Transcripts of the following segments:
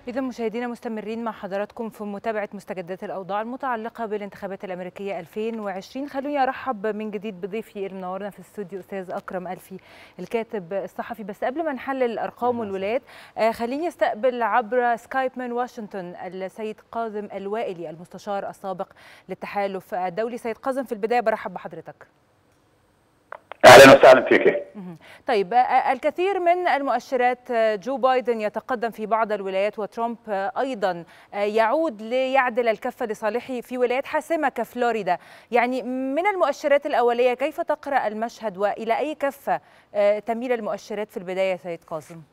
إذا مشاهدينا مستمرين مع حضراتكم في متابعة مستجدات الأوضاع المتعلقة بالانتخابات الأمريكية 2020 خلوني أرحب من جديد بضيفي اللي منورنا في الاستوديو أستاذ أكرم ألفي الكاتب الصحفي بس قبل ما نحلل الأرقام والولايات آه خليني استقبل عبر سكايب من واشنطن السيد قاسم الوائلي المستشار السابق للتحالف الدولي سيد قاسم في البداية برحب بحضرتك اهلا وسهلا فيك طيب الكثير من المؤشرات جو بايدن يتقدم في بعض الولايات وترامب ايضا يعود ليعدل الكفه لصالحه في ولايات حاسمه كفلوريدا يعني من المؤشرات الاوليه كيف تقرا المشهد والى اي كفه تميل المؤشرات في البدايه سيد قاسم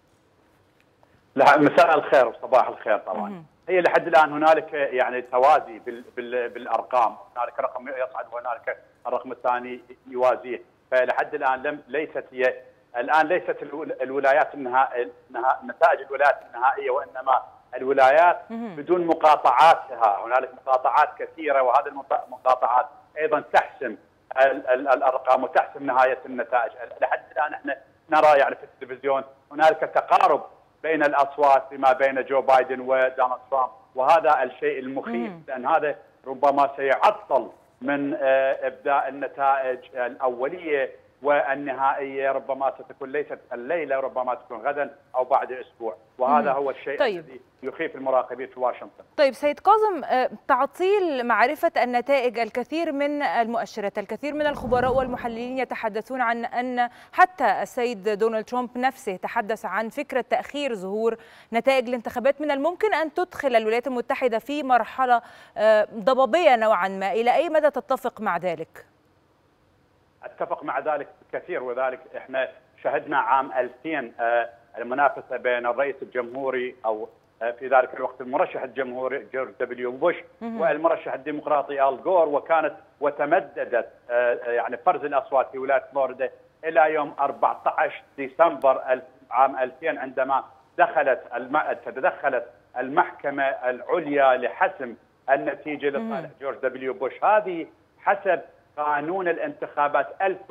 لا مساء الخير وصباح الخير طبعا هي لحد الان هنالك يعني توازي بال بال بالارقام هنالك رقم يصعد وهنالك الرقم الثاني يوازيه فلحد الان لم ليست هي الان ليست الولايات النهائيه نتائج الولايات النهائيه وانما الولايات بدون مقاطعاتها هنالك مقاطعات كثيره وهذه المقاطعات ايضا تحسم الارقام وتحسم نهايه النتائج لحد الان احنا نرى يعني في التلفزيون هنالك تقارب بين الاصوات فيما بين جو بايدن ودونالد ترامب وهذا الشيء المخيف لان هذا ربما سيعطل من ابداء النتائج الاوليه والنهائيه ربما ستكون ليست الليله ربما تكون غدا او بعد اسبوع وهذا هو الشيء طيب. الذي يخيف المراقبين في واشنطن. طيب سيد كاظم تعطيل معرفه النتائج الكثير من المؤشرات، الكثير من الخبراء والمحللين يتحدثون عن ان حتى السيد دونالد ترامب نفسه تحدث عن فكره تاخير ظهور نتائج الانتخابات من الممكن ان تدخل الولايات المتحده في مرحله ضبابيه نوعا ما، الى اي مدى تتفق مع ذلك؟ اتفق مع ذلك كثير وذلك احنا شهدنا عام 2000 المنافسه بين الرئيس الجمهوري او في ذلك الوقت المرشح الجمهوري جورج دبليو بوش والمرشح الديمقراطي ال جور وكانت وتمددت يعني فرز الاصوات في ولايه فلوريدا الى يوم 14 ديسمبر عام 2000 عندما دخلت تدخلت المحكمه العليا لحسم النتيجه لصالح جورج دبليو بوش هذه حسب قانون الانتخابات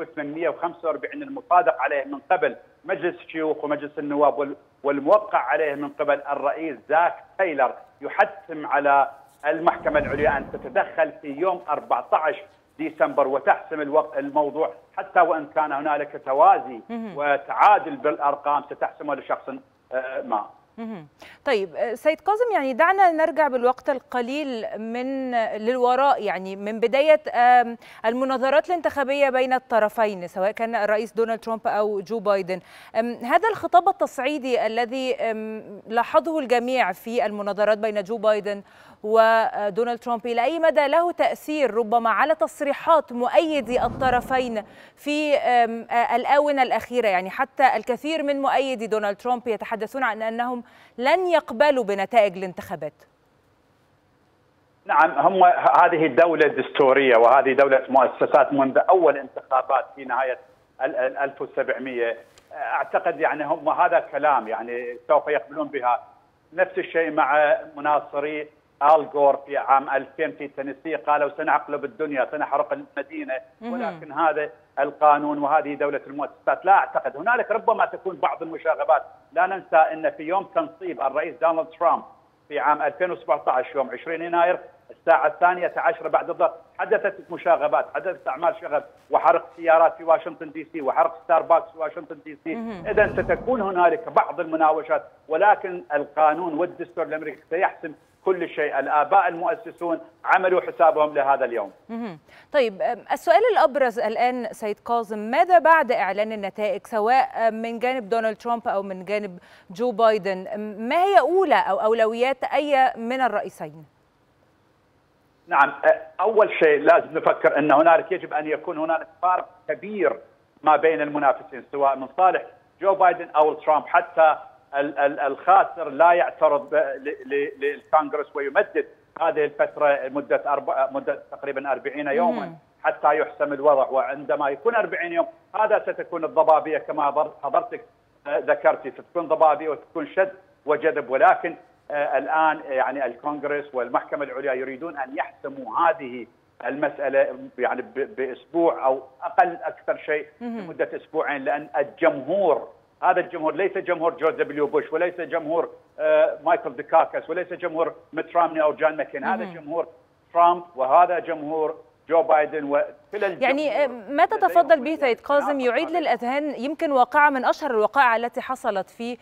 1845 المصادق عليه من قبل مجلس الشيوخ ومجلس النواب والموقع عليه من قبل الرئيس زاك تايلر يحتم على المحكمة العليا أن تتدخل في يوم 14 ديسمبر وتحسم الوقت الموضوع حتى وإن كان هنالك توازي وتعادل بالأرقام ستحسمه لشخص ما طيب سيد كاظم يعني دعنا نرجع بالوقت القليل من للوراء يعني من بدايه المناظرات الانتخابيه بين الطرفين سواء كان الرئيس دونالد ترامب او جو بايدن هذا الخطاب التصعيدي الذي لاحظه الجميع في المناظرات بين جو بايدن ودونالد ترامب الى اي مدى له تاثير ربما على تصريحات مؤيدي الطرفين في الاونه الاخيره يعني حتى الكثير من مؤيدي دونالد ترامب يتحدثون عن انهم لن يقبلوا بنتائج الانتخابات نعم هم هذه دولة دستورية وهذه دولة مؤسسات منذ أول انتخابات في نهاية 1700 أعتقد يعني هم هذا كلام يعني سوف يقبلون بها نفس الشيء مع مناصري آل جور في عام 2000 في تينيسي قالوا سنعقلب الدنيا سنحرق المدينة ولكن هذا القانون وهذه دولة المؤسسات لا أعتقد هنالك ربما تكون بعض المشاغبات لا ننسى أن في يوم تنصيب الرئيس دونالد ترامب في عام 2017 يوم 20 يناير الساعة الثانية عشر بعد الظهر حدثت مشاغبات حدثت أعمال شغب وحرق سيارات في واشنطن دي سي وحرق ستاربكس في واشنطن دي سي إذا ستكون هنالك بعض المناوشات ولكن القانون والدستور الأمريكي سيحسم كل شيء الآباء المؤسسون عملوا حسابهم لهذا اليوم طيب السؤال الأبرز الآن سيد كاظم ماذا بعد إعلان النتائج سواء من جانب دونالد ترامب أو من جانب جو بايدن ما هي أولى أو أولويات أي من الرئيسين؟ نعم أول شيء لازم نفكر أن هنالك يجب أن يكون هنالك فارق كبير ما بين المنافسين سواء من صالح جو بايدن أو ترامب حتى الخاسر لا يعترض للكونغرس ويمدد هذه الفتره مده أربع مده تقريبا 40 يوما حتى يحسم الوضع وعندما يكون 40 يوم هذا ستكون الضبابيه كما حضرتك ذكرتي ستكون ضبابيه وتكون شد وجذب ولكن الان يعني الكونغرس والمحكمه العليا يريدون ان يحسموا هذه المساله يعني باسبوع او اقل اكثر شيء لمده اسبوعين لان الجمهور هذا الجمهور ليس جمهور جورج دبليو بوش وليس جمهور آه مايكل ديكاكس وليس جمهور ميت رامني او جان ماكين هذا جمهور ترامب وهذا جمهور جو بايدن وكل يعني ما تتفضل به سيد كاظم يعيد للاذهان يمكن واقعه من اشهر الوقائع التي حصلت في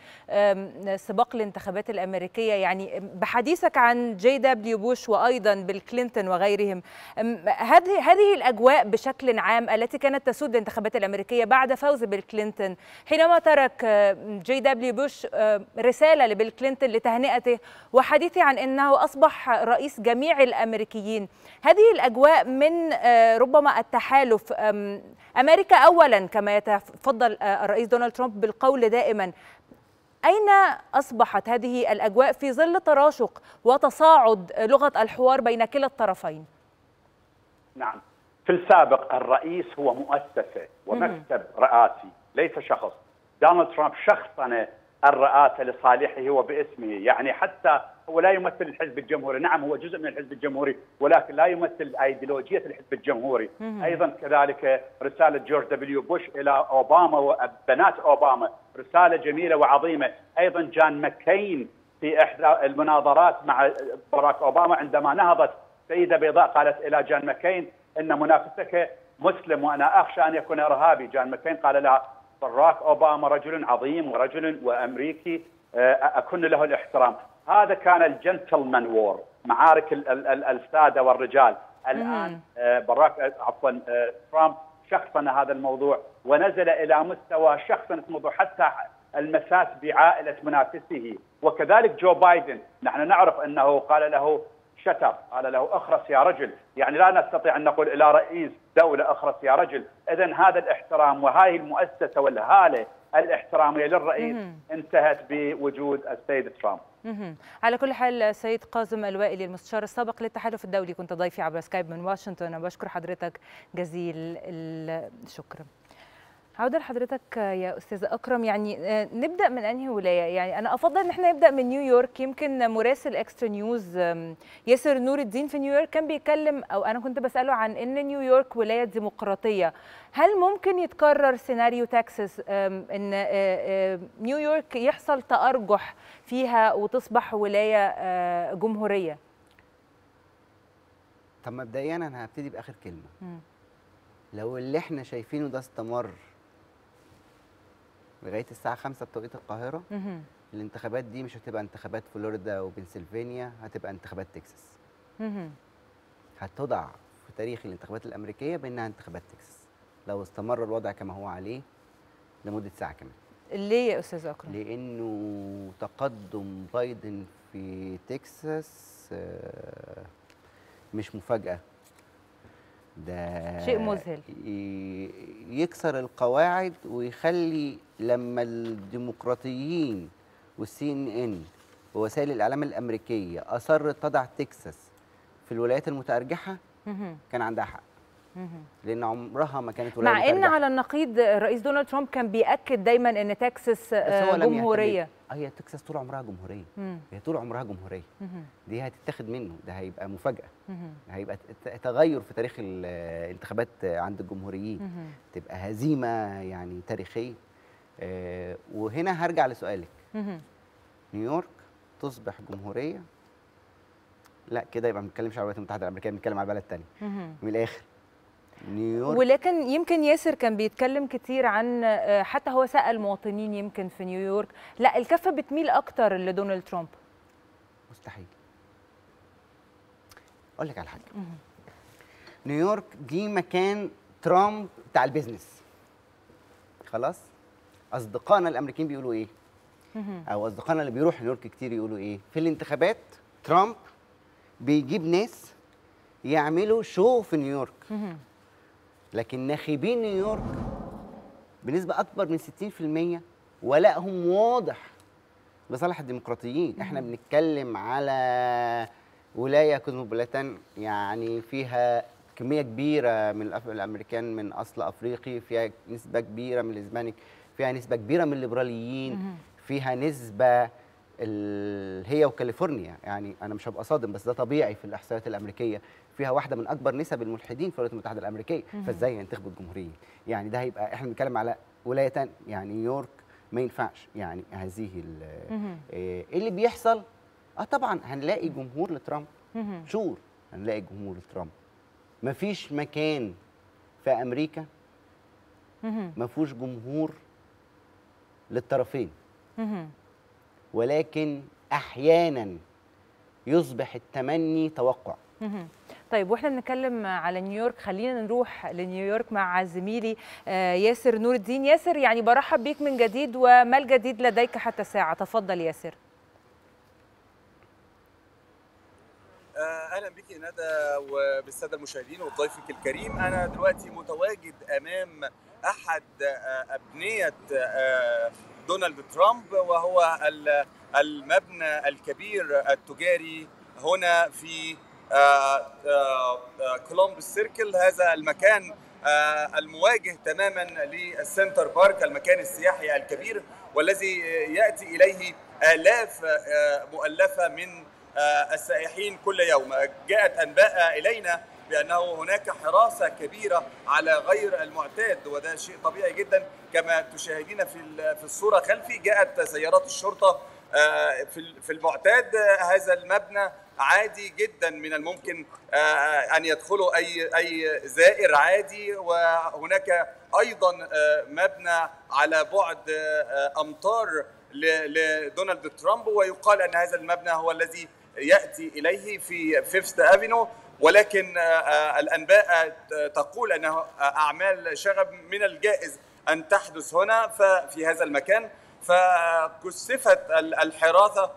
سباق الانتخابات الامريكيه يعني بحديثك عن جي دبليو بوش وايضا بيل كلينتون وغيرهم هذه هذه الاجواء بشكل عام التي كانت تسود الانتخابات الامريكيه بعد فوز بيل كلينتون حينما ترك جي دبليو بوش رساله لبيل كلينتون لتهنئته وحديثه عن انه اصبح رئيس جميع الامريكيين هذه الاجواء من ربما التحالف امريكا اولا كما يتفضل الرئيس دونالد ترامب بالقول دائما اين اصبحت هذه الاجواء في ظل تراشق وتصاعد لغه الحوار بين كلا الطرفين نعم في السابق الرئيس هو مؤسسه ومكتب رئاسي ليس شخص دونالد ترامب شخصنه الرئاسه لصالحه وباسمه يعني حتى هو لا يمثل الحزب الجمهوري نعم هو جزء من الحزب الجمهوري ولكن لا يمثل ايديولوجيه الحزب الجمهوري ايضا كذلك رساله جورج دبليو بوش الى اوباما وبنات اوباما رساله جميله وعظيمه ايضا جان ماكين في احدى المناظرات مع باراك اوباما عندما نهضت سيده بيضاء قالت الى جان ماكين ان منافسك مسلم وانا اخشى ان يكون ارهابي جان ماكين قال لها باراك اوباما رجل عظيم ورجل وامريكي اكن له الاحترام هذا كان الجنتلمان وور معارك ال ال ال الساده والرجال الان باراك عفوا ترامب شخصن هذا الموضوع ونزل الى مستوى شخصنه الموضوع حتى المساس بعائله منافسه وكذلك جو بايدن نحن نعرف انه قال له شتر قال له اخرس يا رجل يعني لا نستطيع ان نقول الى رئيس دوله اخرس يا رجل اذا هذا الاحترام وهذه المؤسسه والهاله الاحتراميه للرئيس انتهت بوجود السيد ترامب على كل حال سيد قاسم الوائلي المستشار السابق للتحالف الدولي كنت ضيفي عبر سكايب من واشنطن بشكر حضرتك جزيل الشكر عودة لحضرتك يا أستاذ أكرم يعني نبدأ من أنهي ولاية يعني أنا أفضل أن احنا نبدأ من نيويورك يمكن مراسل إكسترا نيوز ياسر نور الدين في نيويورك كان بيتكلم أو أنا كنت بسأله عن أن نيويورك ولاية ديمقراطية هل ممكن يتكرر سيناريو تكساس أن نيويورك يحصل تأرجح فيها وتصبح ولاية جمهورية طب مبدئيا أنا هبتدي بآخر كلمة م. لو اللي احنا شايفينه ده استمر لغايه الساعه 5 بتوقيت القاهره مه. الانتخابات دي مش هتبقى انتخابات فلوريدا وبنسلفانيا هتبقى انتخابات تكساس مه. هتضع في تاريخ الانتخابات الامريكيه بانها انتخابات تكساس لو استمر الوضع كما هو عليه لمده ساعه كمان ليه يا استاذ اكرم لانه تقدم بايدن في تكساس مش مفاجاه ده شيء مذهل يكسر القواعد ويخلي لما الديمقراطيين والسي ان ان ووسائل الاعلام الامريكيه اصرت تضع تكساس في الولايات المتارجحه كان عندها حق لان عمرها ما كانت ولايه مع ان متأرجحة. على النقيض الرئيس دونالد ترامب كان بياكد دايما ان تكساس جمهوريه هي تكساس طول عمرها جمهوريه مم. هي طول عمرها جمهوريه مم. دي هتتاخد منه ده هيبقى مفاجاه مم. هيبقى تغير في تاريخ الانتخابات عند الجمهوريين مم. تبقى هزيمه يعني تاريخيه آه وهنا هرجع لسؤالك مم. نيويورك تصبح جمهوريه لا كده يبقى ما بنتكلمش على الولايات المتحده الامريكيه بنتكلم على بلد تاني من الاخر نيويورك ولكن يمكن ياسر كان بيتكلم كتير عن حتى هو سأل مواطنين يمكن في نيويورك لا الكفة بتميل أكتر لدونالد ترامب مستحيل أقول لك على حاجة نيويورك دي مكان ترامب بتاع البيزنس خلاص أصدقائنا الأمريكيين بيقولوا إيه أو أصدقائنا اللي بيروحوا نيويورك كتير يقولوا إيه في الانتخابات ترامب بيجيب ناس يعملوا شو في نيويورك لكن ناخبين نيويورك بنسبة أكبر من 60% ولائهم واضح لصالح الديمقراطيين احنا بنتكلم على ولاية كوزموبوليتان يعني فيها كمية كبيرة من الأمريكان من أصل أفريقي فيها نسبة كبيرة من الإسبانيك فيها نسبة كبيرة من الليبراليين فيها نسبة هي وكاليفورنيا يعني أنا مش هبقى صادم بس ده طبيعي في الإحصائيات الأمريكية فيها واحده من اكبر نسب الملحدين في الولايات المتحده الامريكيه فازاي ينتخبوا الجمهوريين يعني ده هيبقى احنا بنتكلم على ولايه يعني نيويورك ما ينفعش يعني هذه ال- مهم. آه، ايه اللي بيحصل اه طبعا هنلاقي جمهور لترامب مهم. شور هنلاقي جمهور لترامب مفيش مكان في امريكا مهم. ما فيهوش جمهور للطرفين مهم. ولكن احيانا يصبح التمني توقع مهم. طيب واحنا بنتكلم على نيويورك خلينا نروح لنيويورك مع زميلي آه، ياسر نور الدين ياسر يعني برحب بيك من جديد وما الجديد لديك حتى الساعة تفضل ياسر آه، اهلا بك ندى وبالساده المشاهدين وبضيفك الكريم انا دلوقتي متواجد امام احد آه، ابنيه آه، دونالد ترامب وهو ال- المبنى الكبير التجاري هنا في آه، آه، آه، كولومبس سيركل هذا المكان آه، المواجه تماما للسنتر بارك المكان السياحي الكبير والذي ياتي اليه الاف آه، مؤلفه من آه، السائحين كل يوم جاءت انباء الينا بانه هناك حراسه كبيره على غير المعتاد وده شيء طبيعي جدا كما تشاهدين في ال- في الصوره خلفي جاءت سيارات الشرطه آه، في ال- في المعتاد آه، هذا المبنى عادي جدا من الممكن آه، ان يدخله اي اي زائر عادي وهناك ايضا آه، مبنى على بعد آه، امتار ل- لدونالد ترامب ويقال ان هذا المبنى هو الذي ياتي اليه في فيفث افينو ولكن آه، آه، الانباء تقول انه اعمال شغب من الجائز ان تحدث هنا ففي هذا المكان فكثفت ال- الحراسه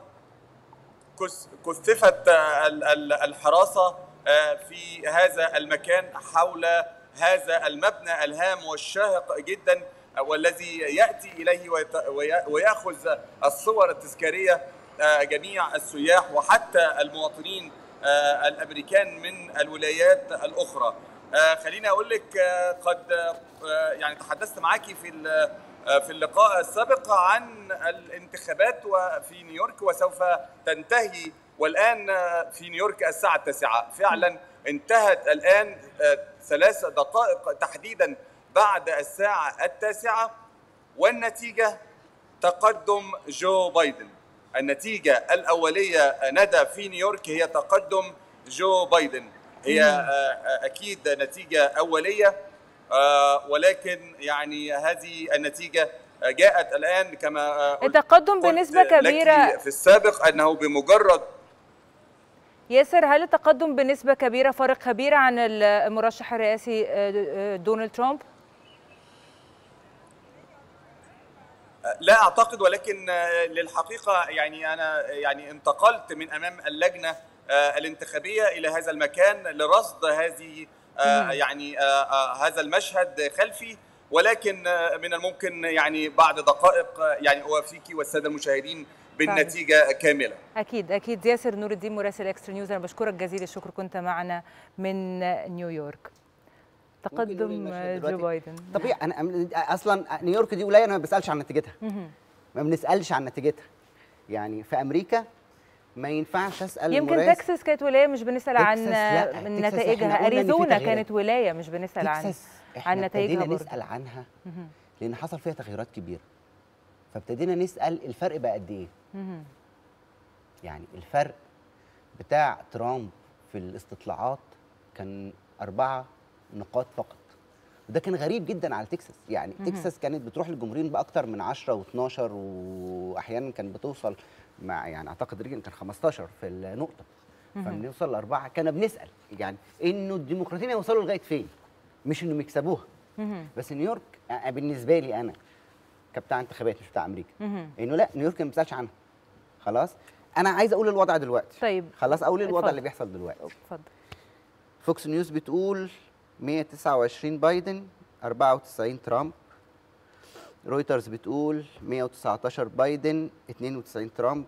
كث- كثفت ال- ال- الحراسه آه، في هذا المكان حول هذا المبنى الهام والشاهق جدا آه، والذي ياتي اليه ويت- وي- وياخذ الصور التذكاريه آه، جميع السياح وحتى المواطنين آه، الامريكان من الولايات الاخرى آه، خليني اقول لك آه، قد آه، يعني تحدثت معاكي في ال- آه، في اللقاء السابق عن الانتخابات وفي نيويورك وسوف تنتهي والان آه، في نيويورك الساعه التاسعه فعلا انتهت الان آه، ثلاث دقائق تحديدا بعد الساعه التاسعه والنتيجه تقدم جو بايدن النتيجة الأولية ندى في نيويورك هي تقدم جو بايدن هي آه، آه، أكيد نتيجة أولية آه، ولكن يعني هذه النتيجة آه، جاءت الآن كما آه، قلت- التقدم قلت بنسبة لك كبيرة في السابق أنه بمجرد ياسر هل التقدم بنسبة كبيرة فارق كبير عن المرشح الرئاسي آه، آه، دونالد ترامب؟ لا اعتقد ولكن آه، للحقيقه يعني انا يعني انتقلت من امام اللجنه آه، الانتخابيه الى هذا المكان لرصد هذه آه، يعني آه، آه، هذا المشهد خلفي ولكن آه، من الممكن يعني بعد دقائق آه، يعني اوافيك والساده المشاهدين بالنتيجه كامله أكيد أكيد ياسر نور الدين مراسل إكسترا نيوز أنا بشكرك جزيل الشكر كنت معنا من نيويورك ممكن نقول تقدم المشهد جو دلوقتي؟ بايدن طبيعي انا أنا- اصلا نيويورك دي ولايه انا ما بسالش عن نتيجتها مهم. ما بنسالش عن نتيجتها يعني في امريكا ما ينفعش اسال يمكن المراسل- تكساس كانت ولايه مش بنسال عن تكساس لا، من تكساس إحنا نتائجها قلنا إن في اريزونا تغييرات. كانت ولايه مش بنسال عن تكساس عن احنا نتائجها ابتدينا برضه. نسال عنها مهم. لان حصل فيها تغييرات كبيره فابتدينا نسال الفرق بقى قد ايه مهم. يعني الفرق بتاع ترامب في الاستطلاعات كان أربعة نقاط فقط وده كان غريب جدا على تكساس يعني مهم. تكساس كانت بتروح للجمهوريين بأكتر من 10 و12 وأحيانا كانت بتوصل مع يعني أعتقد ريجن كان 15 في النقطة مهم. فبنوصل لأربعة كنا بنسأل يعني إنه الديمقراطيين يوصلوا لغاية فين مش إنهم يكسبوها مهم. بس نيويورك آه، بالنسبة لي أنا كبتاع انتخابات مش بتاع أمريكا مهم. انه لا نيويورك ما بتسالش عنها خلاص انا عايز اقول الوضع دلوقتي طيب خلاص اقول الوضع اتفضل. اللي بيحصل دلوقتي اتفضل فوكس نيوز بتقول 129 بايدن 94 ترامب رويترز بتقول 119 بايدن 92 ترامب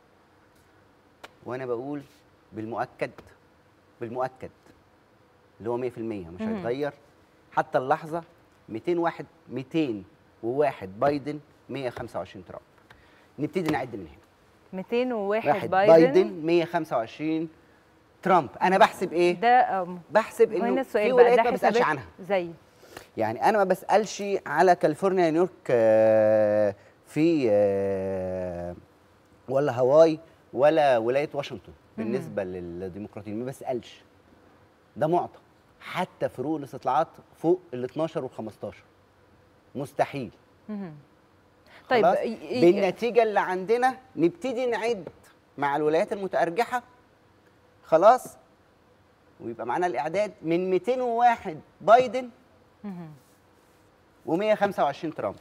وانا بقول بالمؤكد بالمؤكد اللي هو 100% مش مهم. هيتغير حتى اللحظه 201 201 بايدن 125 ترامب نبتدي نعد من هنا 201 واحد بايدن, بايدن 125 ترامب انا بحسب ايه ده أم، بحسب هنا انه السؤال في بقى ولايات ده ما بسالش حسابات عنها زي يعني انا ما بسالش على كاليفورنيا نيويورك آه، في آه، ولا هاواي ولا ولايه واشنطن بالنسبه للديمقراطيين ما بسالش ده معطى حتى فروق الاستطلاعات فوق ال 12 وال 15 مستحيل طيب خلاص؟ ي- ي- بالنتيجه اللي عندنا نبتدي نعد مع الولايات المتارجحه خلاص ويبقى معانا الاعداد من 201 بايدن و125 ترامب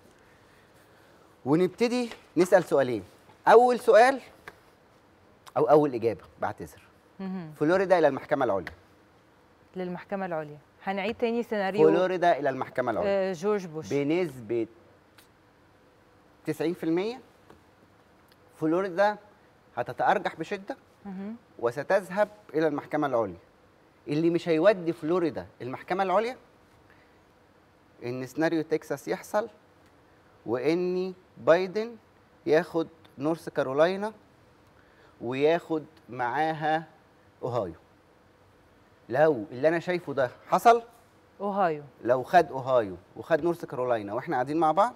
ونبتدي نسال سؤالين اول سؤال او اول اجابه بعتذر فلوريدا الى المحكمه العليا للمحكمه العليا هنعيد تاني سيناريو فلوريدا الى المحكمه العليا آه، جورج بوش بنسبة 90% فلوريدا هتتأرجح بشدة وستذهب إلى المحكمة العليا اللي مش هيودي فلوريدا المحكمة العليا إن سيناريو تكساس يحصل وإن بايدن ياخد نورث كارولاينا وياخد معاها أوهايو لو اللي أنا شايفه ده حصل اوهايو لو خد اوهايو وخد نورث كارولاينا واحنا قاعدين مع بعض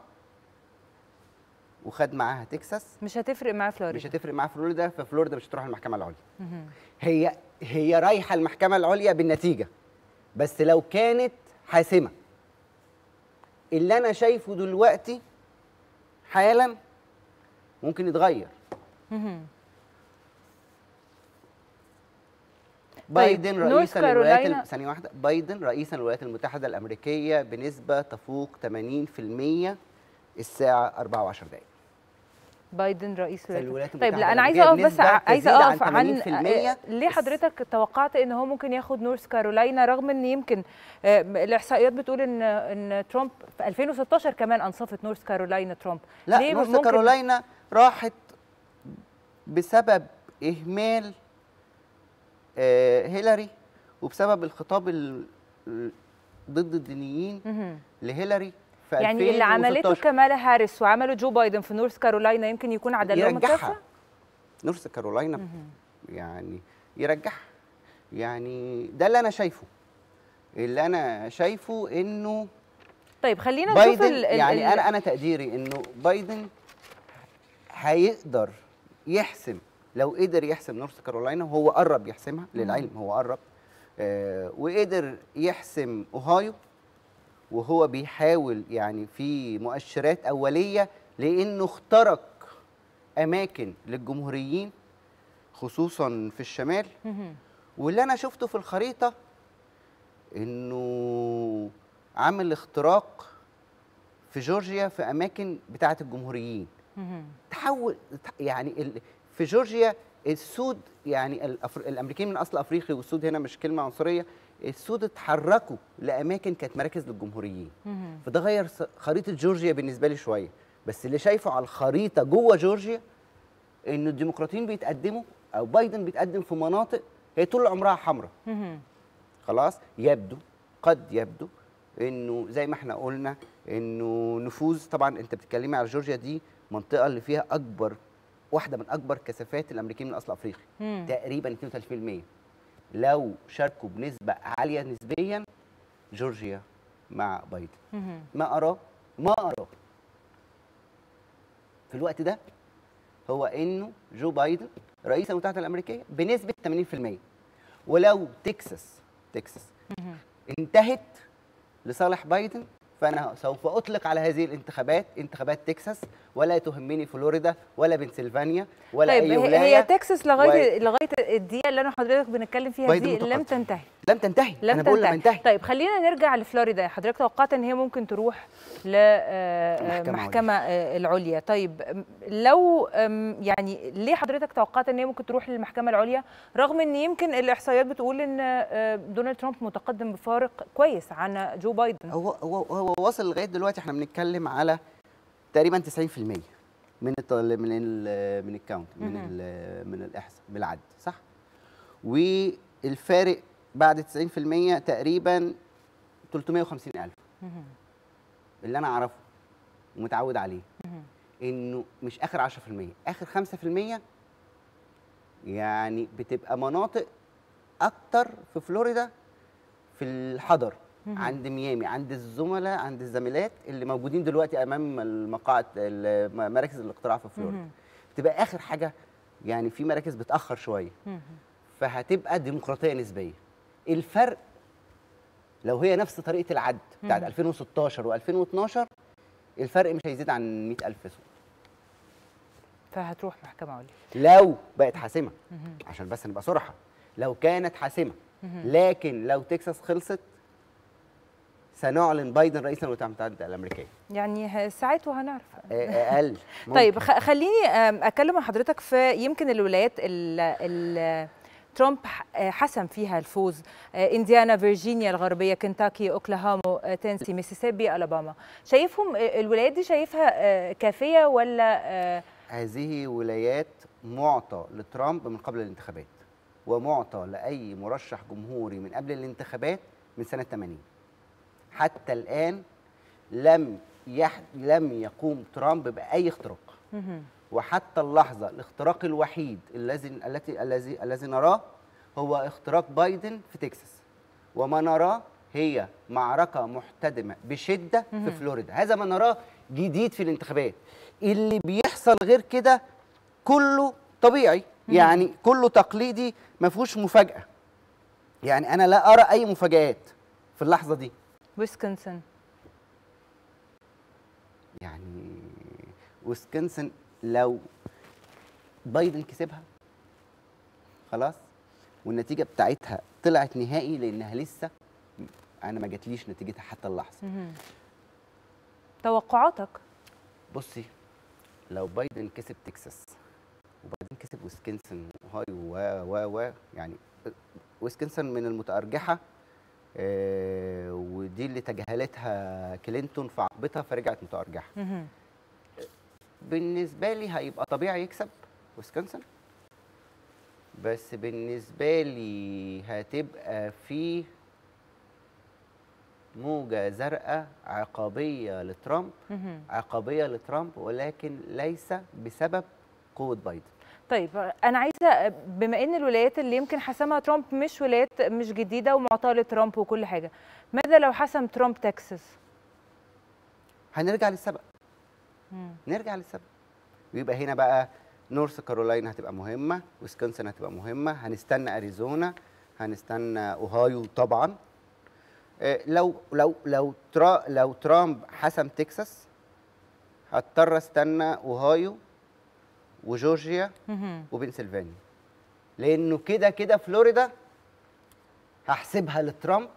وخد معاها تكساس مش هتفرق معاه مش فلوريدا هتفرق معاه فلوريدا ففلوريدا مش هتروح المحكمه العليا هي هي رايحه المحكمه العليا بالنتيجه بس لو كانت حاسمه اللي انا شايفه دلوقتي حالا ممكن يتغير بايدن نورث رئيسا للولايات كارولاينا- الم- ثانية واحدة بايدن رئيسا للولايات المتحدة الأمريكية بنسبة تفوق 80% الساعة 24 دقيقة بايدن رئيس في الولايات طيب المتحدة لا انا عايزه اقف الأمريكية بس بنسبة ع- عايزه تزيد عن اقف عن 80% آه، ليه حضرتك توقعت ان هو ممكن ياخد نورث كارولاينا رغم ان يمكن آه، الاحصائيات بتقول ان ان ترامب في 2016 كمان انصفت نورث كارولاينا ترامب لا ليه نورث ممكن- كارولاينا راحت بسبب إهمال آه، هيلاري وبسبب الخطاب ال- ال- ضد الدينيين مهم. لهيلاري في يعني اللي عملته 2016. كمالا هاريس وعمله جو بايدن في نورث كارولاينا يمكن يكون عدل لهم الكفه يرجعها نورث كارولاينا يعني يرجعها يعني ده اللي انا شايفه اللي انا شايفه انه طيب خلينا نشوف بايدن ال ال يعني ال انا انا تقديري انه بايدن هيقدر يحسم لو قدر يحسم نورث كارولاينا وهو قرب يحسمها للعلم هو قرب آه وقدر يحسم اوهايو وهو بيحاول يعني في مؤشرات اوليه لانه اخترق اماكن للجمهوريين خصوصا في الشمال مهم. واللي انا شفته في الخريطه انه عامل اختراق في جورجيا في اماكن بتاعه الجمهوريين مهم. تحول يعني ال- في جورجيا السود يعني الأفر... الامريكيين من اصل افريقي والسود هنا مش كلمه عنصريه السود اتحركوا لاماكن كانت مراكز للجمهوريين مهم. فده غير س- خريطه جورجيا بالنسبه لي شويه بس اللي شايفه على الخريطه جوه جورجيا انه الديمقراطيين بيتقدموا او بايدن بيتقدم في مناطق هي طول عمرها حمراء مهم. خلاص يبدو قد يبدو انه زي ما احنا قلنا انه نفوذ طبعا انت بتتكلمي على جورجيا دي منطقه اللي فيها اكبر واحده من اكبر كثافات الامريكيين من اصل افريقي مم. تقريبا 32% لو شاركوا بنسبه عاليه نسبيا جورجيا مع بايدن مهم. ما اراه ما اراه في الوقت ده هو انه جو بايدن رئيس المتحده الامريكيه بنسبه 80% ولو تكساس تكساس انتهت لصالح بايدن فانا سوف اطلق على هذه الانتخابات انتخابات تكساس ولا تهمني فلوريدا ولا بنسلفانيا ولا طيب اي هي- ولايه هي تكساس لغايه لغايه الدقيقه اللي انا وحضرتك بنتكلم فيها بايدن دي متقدم. لم تنتهي لم تنتهي لم انا بقول لم تنتهي ينتهي طيب خلينا نرجع لفلوريدا حضرتك توقعت ان هي ممكن تروح محكمة للمحكمه العليا طيب أم، لو أم، يعني ليه حضرتك توقعت ان هي ممكن تروح للمحكمه العليا رغم ان يمكن الاحصائيات بتقول ان آه، دونالد ترامب متقدم بفارق كويس عن جو بايدن هو هو هو وصل لغايه دلوقتي احنا بنتكلم على تقريبا 90% من الط- من ال من الكاونت من مهم. ال من الاحصاء بالعد صح والفارق بعد 90% تقريبا 350000 مهم. اللي انا اعرفه ومتعود عليه مهم. انه مش اخر 10% اخر 5% يعني بتبقى مناطق اكتر في فلوريدا في الحضر عند ميامي عند الزملاء عند الزميلات اللي موجودين دلوقتي امام المقاعد ال- مراكز الاقتراع في فلوريدا مهم. تبقى اخر حاجه يعني في مراكز بتاخر شويه مهم. فهتبقى ديمقراطيه نسبيه الفرق لو هي نفس طريقه العد بتاعت مم. 2016 و2012 الفرق مش هيزيد عن 100000 صوت فهتروح محكمه عليا لو بقت حاسمه مهم. عشان بس نبقى صراحه لو كانت حاسمه مهم. لكن لو تكساس خلصت سنعلن بايدن رئيسا للولايات المتحده الامريكيه يعني ه- ساعات وهنعرف آه، اقل طيب ممكن. خ- خليني آم، اتكلم مع حضرتك في يمكن الولايات ال ترامب ح- آه، حسم فيها الفوز آه، انديانا فيرجينيا الغربيه كنتاكي اوكلاهاما آه، تينسي ميسيسيبي الاباما شايفهم آه، الولايات دي شايفها آه، كافيه ولا آه، هذه ولايات معطى لترامب من قبل الانتخابات ومعطى لاي مرشح جمهوري من قبل الانتخابات من سنه 80 حتى الان لم يح... لم يقوم ترامب باي اختراق مهم. وحتى اللحظه الاختراق الوحيد الذي التي الذي الذي نراه هو اختراق بايدن في تكساس وما نراه هي معركه محتدمه بشده في فلوريدا هذا ما نراه جديد في الانتخابات اللي بيحصل غير كده كله طبيعي يعني كله تقليدي ما فيهوش مفاجاه يعني انا لا ارى اي مفاجآت في اللحظه دي ويسكنسن يعني ويسكنسن لو بايدن كسبها خلاص والنتيجه بتاعتها طلعت نهائي لانها لسه انا ما جاتليش نتيجتها حتى اللحظه مهم. توقعاتك بصي لو بايدن كسب تكساس وبعدين كسب ويسكنسن واوهايو و و و يعني ويسكنسن من المتأرجحة آه، ودي اللي تجاهلتها كلينتون في عقبتها فرجعت متأرجحة مهم. بالنسبة لي هيبقى طبيعي يكسب ويسكنسن بس بالنسبة لي هتبقى في موجة زرقاء عقابية لترامب مهم. عقابية لترامب ولكن ليس بسبب قوة بايدن طيب انا عايزه بما ان الولايات اللي يمكن حسمها ترامب مش ولايات مش جديده ومعطاه لترامب وكل حاجه ماذا لو حسم ترامب تكساس هنرجع للسبق مم. نرجع للسبق ويبقى هنا بقى نورث كارولاينا هتبقى مهمة ويسكونسن هتبقى مهمة هنستنى أريزونا هنستنى أوهايو طبعا آه، لو لو لو ترا لو ترامب حسم تكساس هضطر استنى اوهايو وجورجيا مهم. وبنسلفانيا لانه كده كده فلوريدا هحسبها لترامب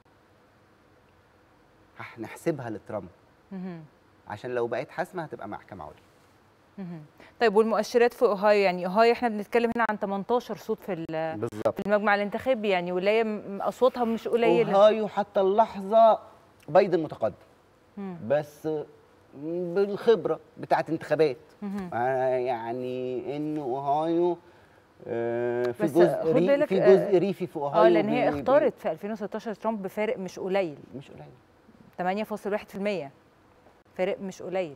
هنحسبها لترامب مهم. عشان لو بقت حاسمه هتبقى محكمه عليا مهم. طيب والمؤشرات في اوهايو يعني اوهايو احنا بنتكلم هنا عن 18 صوت في ال- بالظبط في المجمع الانتخابي يعني ولايه م- اصواتها مش قليله اوهايو حتى اللحظه بايدن متقدم مم. بس بالخبره بتاعت انتخابات مهم. آه، يعني انه اوهايو آه، في بس جزء خد ري بالك، في آه، جزء ريفي في اوهايو اه لان هي بي- بي- اختارت في 2016 ترامب بفارق مش قليل مش قليل 8.1% فارق مش قليل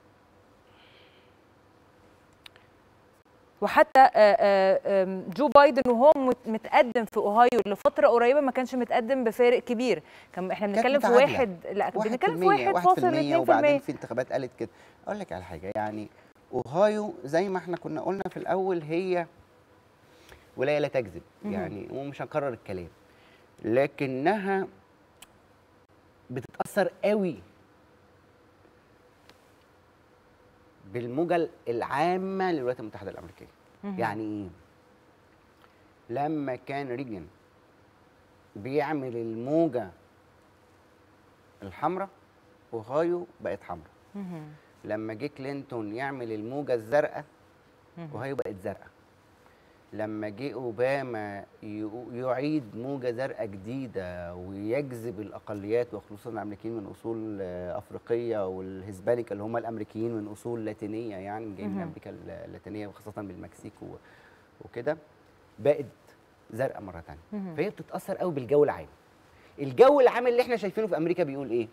وحتى آه، آه، آم، جو بايدن وهو مت- متقدم في اوهايو لفتره قريبه ما كانش متقدم بفارق كبير كان احنا كانت بنتكلم في متعادلة. واحد لا واحد بنتكلم في في المية، واحد في المية، وبعدين 1.2% في انتخابات قالت كده اقول لك على حاجه يعني اوهايو زي ما احنا كنا قلنا في الاول هي ولايه لا تكذب مهم. يعني ومش هنكرر الكلام لكنها بتتاثر قوي بالموجه العامه للولايات المتحده الامريكيه مهم. يعني ايه لما كان ريجن بيعمل الموجه الحمراء اوهايو بقت حمراء مهم. لما جه كلينتون يعمل الموجه الزرقاء مهم. اوهايو بقت زرقاء لما جه اوباما يقو- يعيد موجه زرقاء جديده ويجذب الاقليات وخصوصا الامريكيين من اصول آه، افريقيه والهسبانيك اللي هم الامريكيين من اصول لاتينيه يعني جايين من مهم. امريكا اللاتينيه وخاصه بالمكسيك و- وكده بقت زرقاء مره ثانيه مهم. فهي بتتاثر قوي بالجو العام الجو العام اللي احنا شايفينه في امريكا بيقول ايه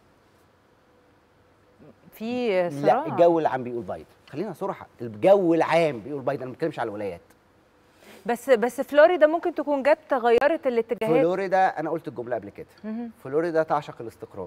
في صراع لا الجو العام بيقول بايدن خلينا صراحه الجو العام بيقول بايدن انا ما بتكلمش على الولايات بس بس فلوريدا ممكن تكون جت غيرت الاتجاهات فلوريدا انا قلت الجمله قبل كده مهم. فلوريدا تعشق الاستقرار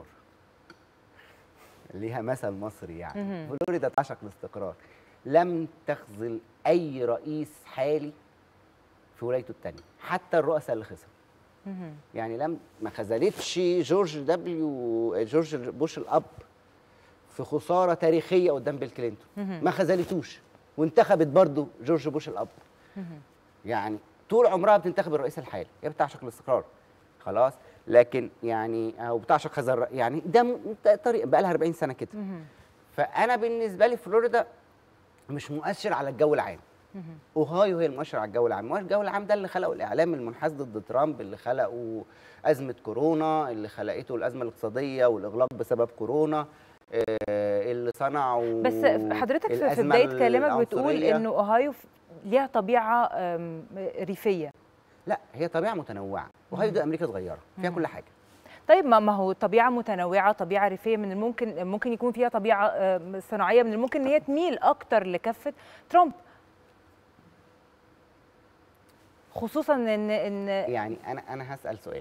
ليها مثل مصري يعني مهم. فلوريدا تعشق الاستقرار لم تخذل اي رئيس حالي في ولايته الثانيه حتى الرؤساء اللي خسروا مهم. يعني لم ما خذلتش جورج دبليو جورج بوش الاب في خساره تاريخيه قدام بيل كلينتون مهم. ما خذلتوش وانتخبت برضه جورج بوش الاب مهم. يعني طول عمرها بتنتخب الرئيس الحالي هي بتعشق الاستقرار خلاص لكن يعني او بتعشق هذا الرأي يعني ده م- ده طريق بقى لها 40 سنه كده مهم. فانا بالنسبه لي فلوريدا مش مؤشر على الجو العام مهم. اوهايو هي المؤشر على الجو العام الجو العام ده اللي خلقه الاعلام المنحاز ضد ترامب اللي خلقه ازمه كورونا اللي خلقته الازمه الاقتصاديه والاغلاق بسبب كورونا آه، اللي صنعوا بس حضرتك في- في الأزمة بدايه كلامك بتقول العنصرية. انه اوهايو ف- ليها طبيعه أم، ريفيه لا هي طبيعه متنوعه اوهايو دي امريكا صغيره فيها كل حاجه طيب ما ما هو طبيعه متنوعه طبيعه ريفيه من الممكن ممكن يكون فيها طبيعه أم، صناعيه من الممكن ان هي تميل اكتر لكفه ترامب خصوصا ان ان يعني انا انا هسال سؤال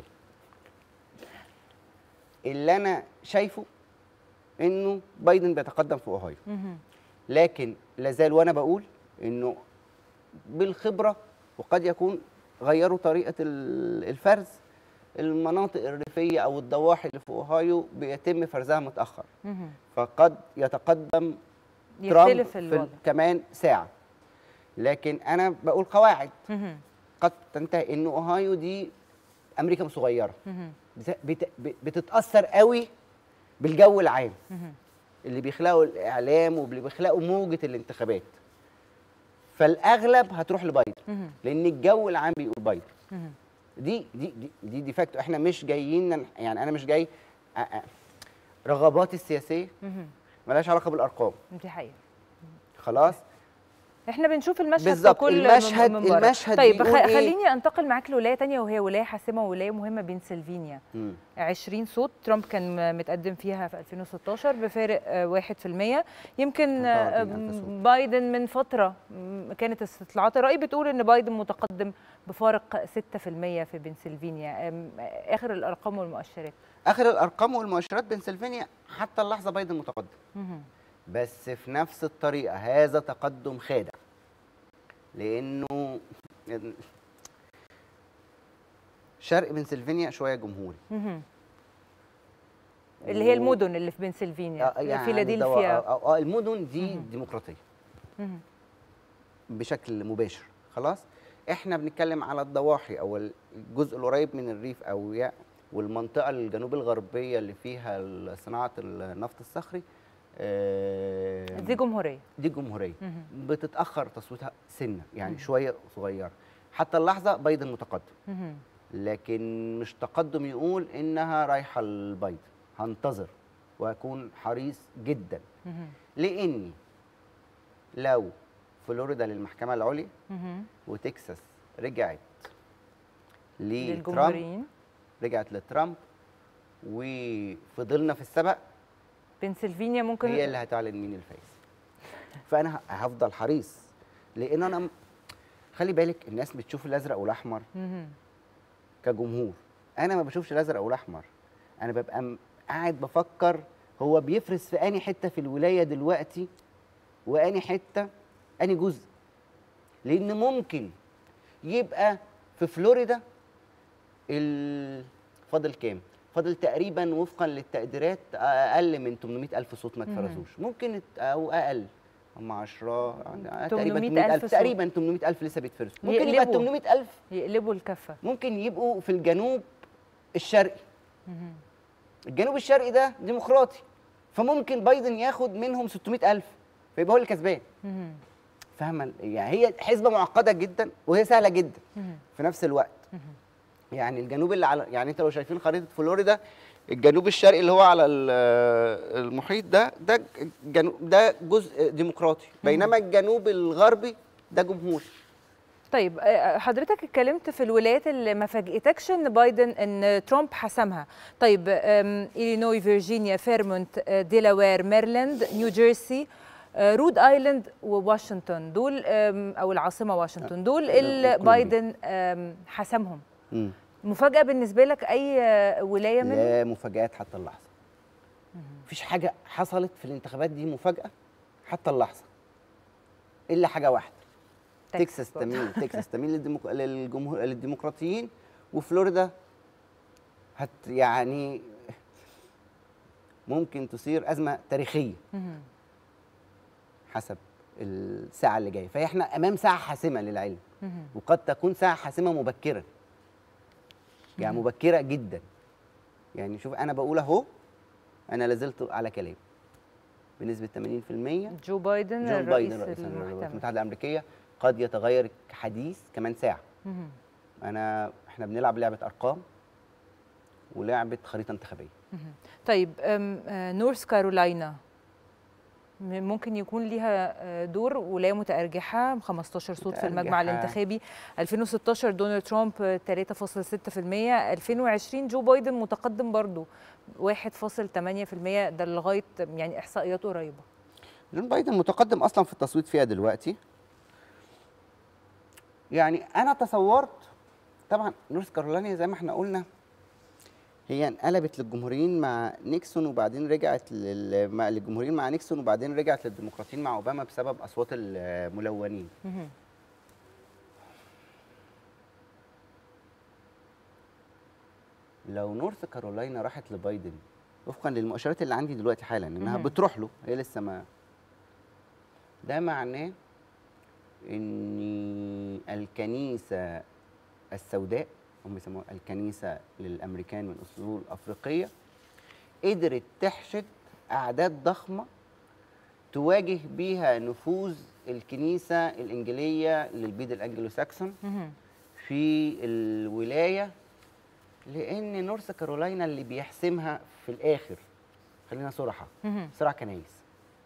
اللي انا شايفه انه بايدن بيتقدم في اوهايو مهم. لكن لازال وانا بقول انه بالخبره وقد يكون غيروا طريقه ال- الفرز المناطق الريفيه او الضواحي اللي في اوهايو بيتم فرزها متاخر مهم. فقد يتقدم ترامب يختلف في الوضع ال- كمان ساعه لكن انا بقول قواعد مهم. قد تنتهي ان اوهايو دي امريكا صغيره مهم. بت- بت- بتتاثر قوي بالجو العام مهم. اللي بيخلقوا الاعلام واللي بيخلقوا موجه الانتخابات فالاغلب هتروح لبايدن مهم. لان الجو العام بيقول بايدن مهم. دي دي دي دي, دي فاكتو احنا مش جايين نن- يعني انا مش جاي أ- أ- رغباتي السياسيه مهم. ملهاش علاقه بالارقام دي حقيقه خلاص احنا بنشوف المشهد في بالظبط، كل المشهد- من بره. المشهد طيب بيقول خ- إيه؟ خليني انتقل معاك لولايه تانية وهي ولايه حاسمه وولايه مهمه بنسلفانيا مم. 20 صوت ترامب كان متقدم فيها في 2016 بفارق آه، 1% يمكن آه، 44 ألف صوت. بايدن من فتره م، كانت استطلاعات الرأي بتقول ان بايدن متقدم بفارق 6% في بنسلفانيا آم، اخر الارقام والمؤشرات اخر الارقام والمؤشرات بنسلفانيا حتى اللحظه بايدن متقدم مهم. بس في نفس الطريقه هذا تقدم خادع لانه شرق بنسلفانيا شويه جمهوري مهم. اللي هي المدن اللي في بنسلفانيا آه، يعني فيلادلفيا دو- آه، آه، المدن دي مهم. ديمقراطيه مهم. بشكل مباشر خلاص احنا بنتكلم على الضواحي او الجزء القريب من الريف او يا- والمنطقه الجنوب الغربيه اللي فيها ال- صناعه النفط الصخري آه، دي جمهوريه دي جمهوريه مهم. بتتاخر تصويتها سنه يعني شويه صغيره حتى اللحظه بايدن متقدم مهم. لكن مش تقدم يقول انها رايحه لبايدن هنتظر واكون حريص جدا مهم. لاني لو فلوريدا للمحكمه العليا مهم. وتكساس رجعت لترامب للجمهوريين رجعت لترامب وفضلنا في السبق بنسلفانيا ممكن هي اللي هتعلن مين الفايز فانا ه- هفضل حريص لان انا م- خلي بالك الناس بتشوف الازرق والاحمر مهم. كجمهور انا ما بشوفش الازرق والاحمر انا ببقى م- قاعد بفكر هو بيفرز في اني حته في الولايه دلوقتي واني حته اني جزء لان ممكن يبقى في فلوريدا ال- فاضل كام فاضل تقريبا وفقا للتقديرات اقل من 800 الف صوت ما مهم. اتفرزوش ممكن ات- او اقل هم 10 تقريبا 800 800 ألف الف صوت. تقريبا 800 الف لسه بيتفرزوا ممكن يبقى يقلبوا. 800 الف يقلبوا الكفه ممكن يبقوا في الجنوب الشرقي مهم. الجنوب الشرقي ده ديمقراطي فممكن بايدن ياخد منهم 600 ألف فيبقى هو الكسبان مهم. فاهمه يعني هي حسبه معقده جدا وهي سهله جدا مهم. في نفس الوقت يعني الجنوب اللي على يعني انت لو شايفين خريطه فلوريدا الجنوب الشرقي اللي هو على ال- المحيط ده ده جنوب ده جزء ديمقراطي بينما الجنوب الغربي ده جمهوري طيب آه، حضرتك اتكلمت في الولايات اللي ما فاجئتكش ان بايدن ان ترامب حسمها طيب آم، إلينوي فيرجينيا فيرمونت آه، ديلاوير ميرلاند نيو جيرسي آه، رود ايلاند وواشنطن دول آم، او العاصمه واشنطن دول اللي كولومبيا. بايدن آم، حسمهم مم. مفاجاه بالنسبه لك اي آه، ولايه منهم لا مفاجآت حتى اللحظة مفيش حاجة حصلت في الانتخابات دي مفاجأة حتى اللحظة إلا حاجة واحدة تكساس برضه. تميل تكساس تميل للديمق... للجمهور للديمقراطيين وفلوريدا هت يعني ممكن تثير أزمة تاريخية مهم. حسب الساعة اللي جاية فإحنا أمام ساعة حاسمة للعلم مهم. وقد تكون ساعة حاسمة مبكرة يعني مبكرة جدا يعني شوف أنا بقول أهو أنا لازلت على كلامي بنسبة 80% جو بايدن جون الرئيس بايدن رئيس الولايات المحتمل المتحدة الأمريكية قد يتغير حديث كمان ساعة مهم. أنا إحنا بنلعب لعبة أرقام ولعبة خريطة انتخابية طيب أم، آه، نورث كارولاينا م- ممكن يكون ليها آه، دور ولايه متأرجحة 15 صوت في المجمع متأرجحة. الانتخابي 2016 دونالد ترامب آه، 3.6% 2020 جو بايدن متقدم برضو 1.8% ده لغايه يعني احصائيات قريبه جون بايدن متقدم اصلا في التصويت فيها دلوقتي يعني انا تصورت طبعا نورث كارولاينا زي ما احنا قلنا هي انقلبت للجمهوريين مع نيكسون وبعدين رجعت لل- مع- للجمهوريين مع نيكسون وبعدين رجعت للديمقراطيين مع اوباما بسبب اصوات الملونين مهم. لو نورث كارولاينا راحت لبايدن وفقا للمؤشرات اللي عندي دلوقتي حالا انها مهم. بتروح له هي لسه ما ده معناه ان الكنيسه السوداء هم بيسموها الكنيسه للامريكان من اصول افريقيه قدرت تحشد اعداد ضخمه تواجه بيها نفوذ الكنيسه الانجيليه للبيض الانجلو ساكسون مهم. في الولايه لان نورث كارولاينا اللي بيحسمها في الاخر خلينا صراحه مهم. صراع كنايس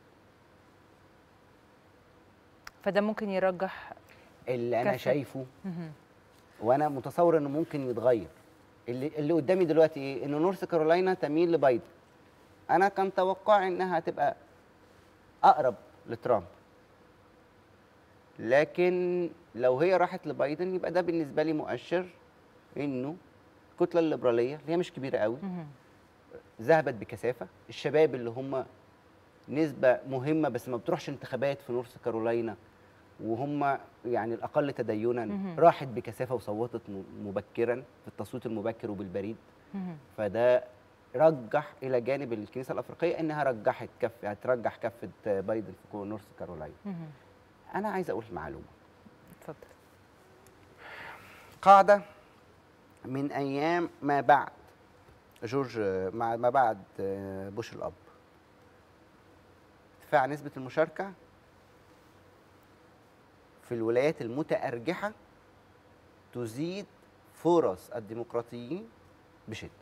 فده ممكن يرجح اللي انا كفة. شايفه مهم. وانا متصور انه ممكن يتغير اللي اللي قدامي دلوقتي ايه ان نورث كارولاينا تميل لبايدن انا كان توقعي انها هتبقى اقرب لترامب لكن لو هي راحت لبايدن يبقى ده بالنسبه لي مؤشر انه الكتله الليبراليه اللي هي مش كبيره قوي مهم. ذهبت بكثافه الشباب اللي هم نسبه مهمه بس ما بتروحش انتخابات في نورث كارولاينا وهم يعني الاقل تدينا مهم. راحت بكثافه وصوتت م- مبكرا في التصويت المبكر وبالبريد مهم. فده رجح الى جانب الكنيسه الافريقيه انها رجحت كف هترجح كفه بايدن في كو- نورث كارولاينا مهم. انا عايز اقول معلومه اتفضل قاعده من ايام ما بعد جورج ما ما بعد بوش الاب ارتفاع نسبه المشاركه في الولايات المتأرجحة تزيد فرص الديمقراطيين بشدة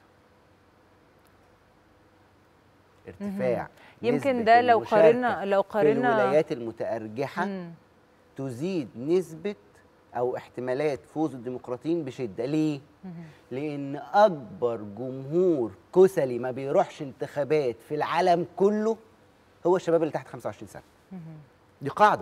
ارتفاع يمكن نسبة ده لو المشاركة قارنا لو في قارنا الولايات المتأرجحة مم. تزيد نسبة أو احتمالات فوز الديمقراطيين بشدة ليه؟ مهم. لأن أكبر جمهور كسلي ما بيروحش انتخابات في العالم كله هو الشباب اللي تحت 25 سنة مهم. دي قاعدة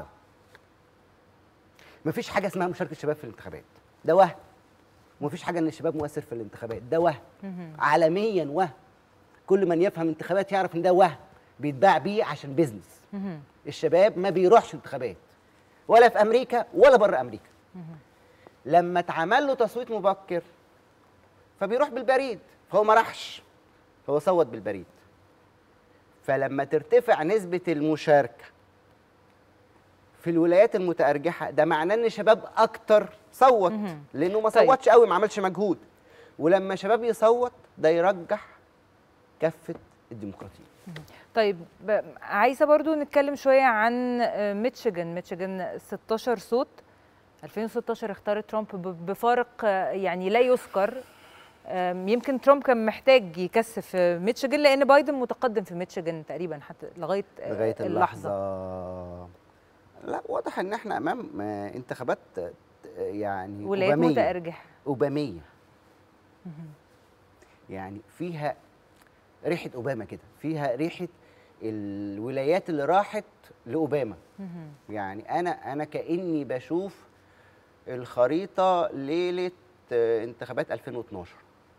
مفيش حاجة اسمها مشاركة الشباب في الانتخابات ده وهم ومفيش حاجة إن الشباب مؤثر في الانتخابات ده وهم مهم. عالميا وهم كل من يفهم انتخابات يعرف إن ده وهم بيتباع بيه عشان بيزنس مهم. الشباب ما بيروحش انتخابات ولا في امريكا ولا بره امريكا لما اتعمل له تصويت مبكر فبيروح بالبريد فهو ما راحش هو صوت بالبريد فلما ترتفع نسبة المشاركة في الولايات المتأرجحة ده معناه ان شباب اكتر صوت مهم. لانه ما طيب. صوتش قوي ما عملش مجهود ولما شباب يصوت ده يرجح كفة الديمقراطية طيب ب- عايزه برضو نتكلم شويه عن آه، ميتشيجن ميتشيجن 16 صوت 2016 اختار ترامب ب- بفارق آه، يعني لا يذكر آم، يمكن ترامب كان محتاج يكثف آه، ميتشيجن لان بايدن متقدم في ميتشيجن تقريبا حتى لغايه آه، لغاية اللحظه اللحظة لا واضح ان احنا امام آه، انتخابات آه، يعني ولايات أوبامية. متأرجحة أوبامية يعني فيها ريحة أوباما كده فيها ريحة الولايات اللي راحت لاوباما يعني انا انا كاني بشوف الخريطه ليله آه، انتخابات 2012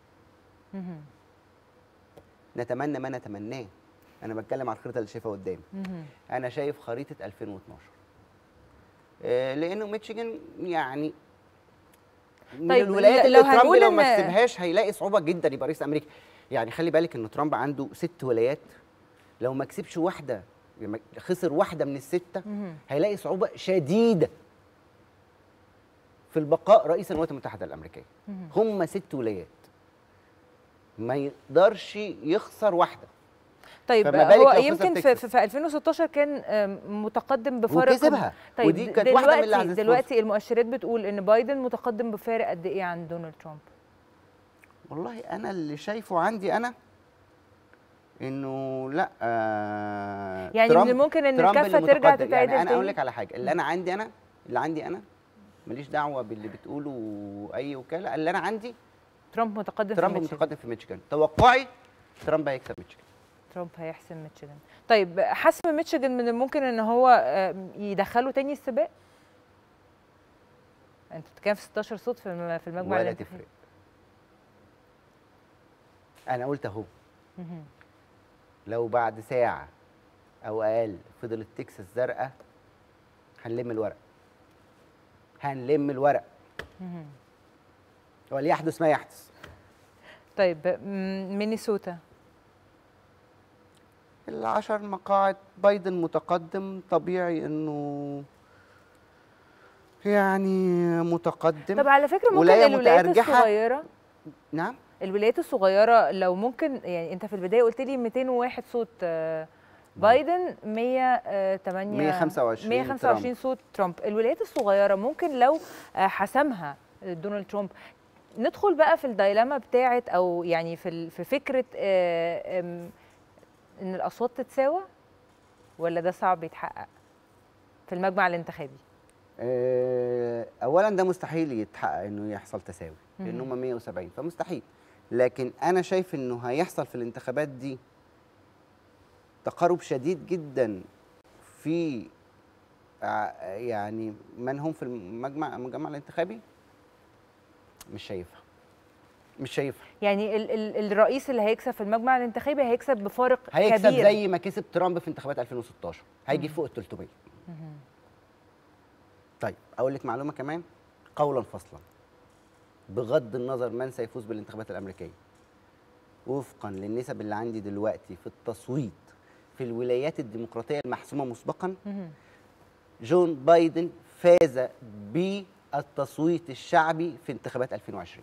نتمنى ما نتمناه انا بتكلم على الخريطه اللي شايفها قدامي انا شايف خريطه 2012 آه، لانه ميتشيجن يعني من طيب، الولايات ل- اللي لو ترامب هنقول لو ما إن- كسبهاش هيلاقي صعوبه جدا يبقى رئيس امريكا يعني خلي بالك ان ترامب عنده ست ولايات لو ما كسبش واحده يعني خسر واحده من السته هيلاقي صعوبه شديده في البقاء رئيسا للولايات المتحده الامريكيه هم ست ولايات ما يقدرش يخسر واحده طيب فما بالك هو لو خسر يمكن في, تكساس. في, في 2016 كان آم، متقدم بفارق وكسبها. طيب ودي د- كانت واحدة من اللي دلوقتي عززت دلوقتي المؤشرات بتقول ان بايدن متقدم بفارق قد ايه عن دونالد ترامب والله انا اللي شايفه عندي انا انه لا آه يعني من الممكن إن ترامب الكفة اللي ترجع متقدم. تتعدل يعني انا اقول تاني؟ لك على حاجه اللي انا عندي انا اللي عندي انا ماليش دعوه باللي بتقوله اي وكاله اللي انا عندي ترامب متقدم ترامب في ميشيغان متقدم في ميشيغان توقعي ترامب هيكسب ميشيغان ترامب هيحسم ميشيغان طيب حسم ميشيغان من الممكن ان هو آم، يدخله تاني السباق انت بتتكلم في 16 صوت في الم- في المجمع ولا الانتخابي. تفرق انا قلت اهو مهم. لو بعد ساعه او اقل فضلت تكساس زرقاء هنلم الورق هنلم الورق مهم. وليحدث ما يحدث طيب م- مينيسوتا العشر مقاعد بايدن متقدم طبيعي انه يعني متقدم طب على فكره ممكن ولاية الولايات متأرجحة. الصغيره نعم الولايات الصغيره لو ممكن يعني انت في البدايه قلت لي 201 صوت آه، بايدن 108 125 125 ترامب. صوت ترامب الولايات الصغيره ممكن لو آه، حسمها دونالد ترامب ندخل بقى في الدايلاما بتاعه او يعني في ال- في فكره آه، آم، ان الاصوات تتساوى ولا ده صعب يتحقق في المجمع الانتخابي آه، اولا ده مستحيل يتحقق انه يحصل تساوي لان هم 170 فمستحيل لكن انا شايف انه هيحصل في الانتخابات دي تقارب شديد جدا في ع- يعني من هم في المجمع المجمع الانتخابي مش شايفها مش شايفها يعني ال ال الرئيس اللي هيكسب في المجمع الانتخابي هيكسب بفارق هيكسب كبير زي ما كسب ترامب في انتخابات 2016 هيجي فوق ال 300 طيب اقول لك معلومه كمان قولا فصلا بغض النظر من سيفوز بالانتخابات الامريكيه وفقا للنسب اللي عندي دلوقتي في التصويت في الولايات الديمقراطيه المحسومه مسبقا مهم. جون بايدن فاز بالتصويت الشعبي في انتخابات 2020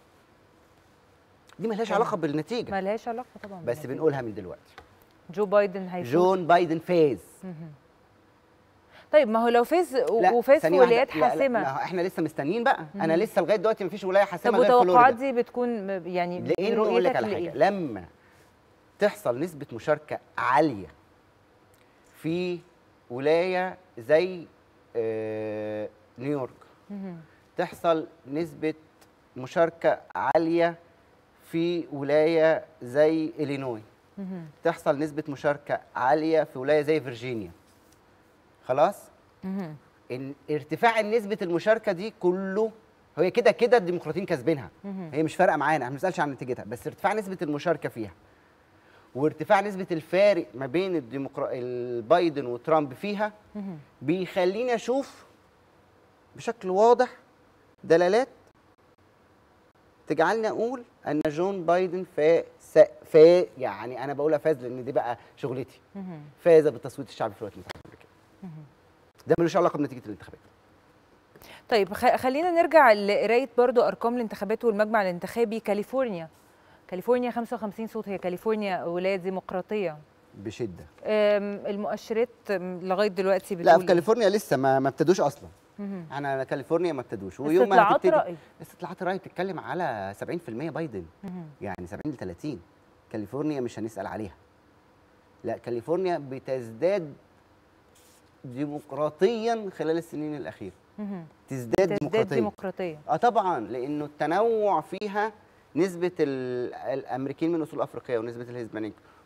دي ملهاش علاقه بالنتيجه ما لهاش علاقه طبعا بس بالنتيجة. بنقولها من دلوقتي جو بايدن هيفوز جون بايدن فاز طيب ما هو لو فاز و- لا، وفاز في ثانية واحدة. ولايات لا، لا، حاسمه ما هو احنا لسه مستنيين بقى انا لسه لغايه دلوقتي مفيش ولايه طب حاسمه غير وتوقعات فلوريدا دي بتكون م- يعني لان اقول لك رؤيتك على لإيه؟ حاجه لما تحصل نسبه مشاركه عاليه في ولايه زي آه، نيويورك مهم. تحصل نسبه مشاركه عاليه في ولايه زي الينوي مهم. تحصل نسبه مشاركه عاليه في ولايه زي فيرجينيا خلاص مهم. ان ارتفاع نسبه المشاركه دي كله هي كده كده الديمقراطيين كاسبينها مهم. هي مش فارقه معانا احنا ما بنسالش عن نتيجتها بس ارتفاع نسبه المشاركه فيها وارتفاع نسبه الفارق ما بين الديمقرا... البايدن وترامب فيها مهم. بيخليني اشوف بشكل واضح دلالات تجعلني اقول ان جون بايدن فا فا يعني انا بقولها فاز لان دي بقى شغلتي مهم. فاز بالتصويت الشعبي في الولايات المتحده الامريكيه ده ملوش علاقه بنتيجه الانتخابات طيب خ- خلينا نرجع لقرايه برضو ارقام الانتخابات والمجمع الانتخابي كاليفورنيا كاليفورنيا 55 صوت هي كاليفورنيا ولايه ديمقراطيه بشده أم، المؤشرات أم، لغايه دلوقتي بتقول لا في إيه؟ كاليفورنيا لسه ما ما ابتدوش اصلا مهم. انا كاليفورنيا ما ابتدوش استطلاعات هتبتدي- رأي. استطلاعات الراي بتتكلم على 70% بايدن مهم. يعني 70 ل 30 كاليفورنيا مش هنسال عليها لا كاليفورنيا بتزداد ديمقراطيا خلال السنين الاخيره مهم. تزداد تزداد ديمقراطيا ديمقراطيه اه طبعا لانه التنوع فيها نسبه ال- الامريكيين من اصول افريقيه ونسبه الهسبانيك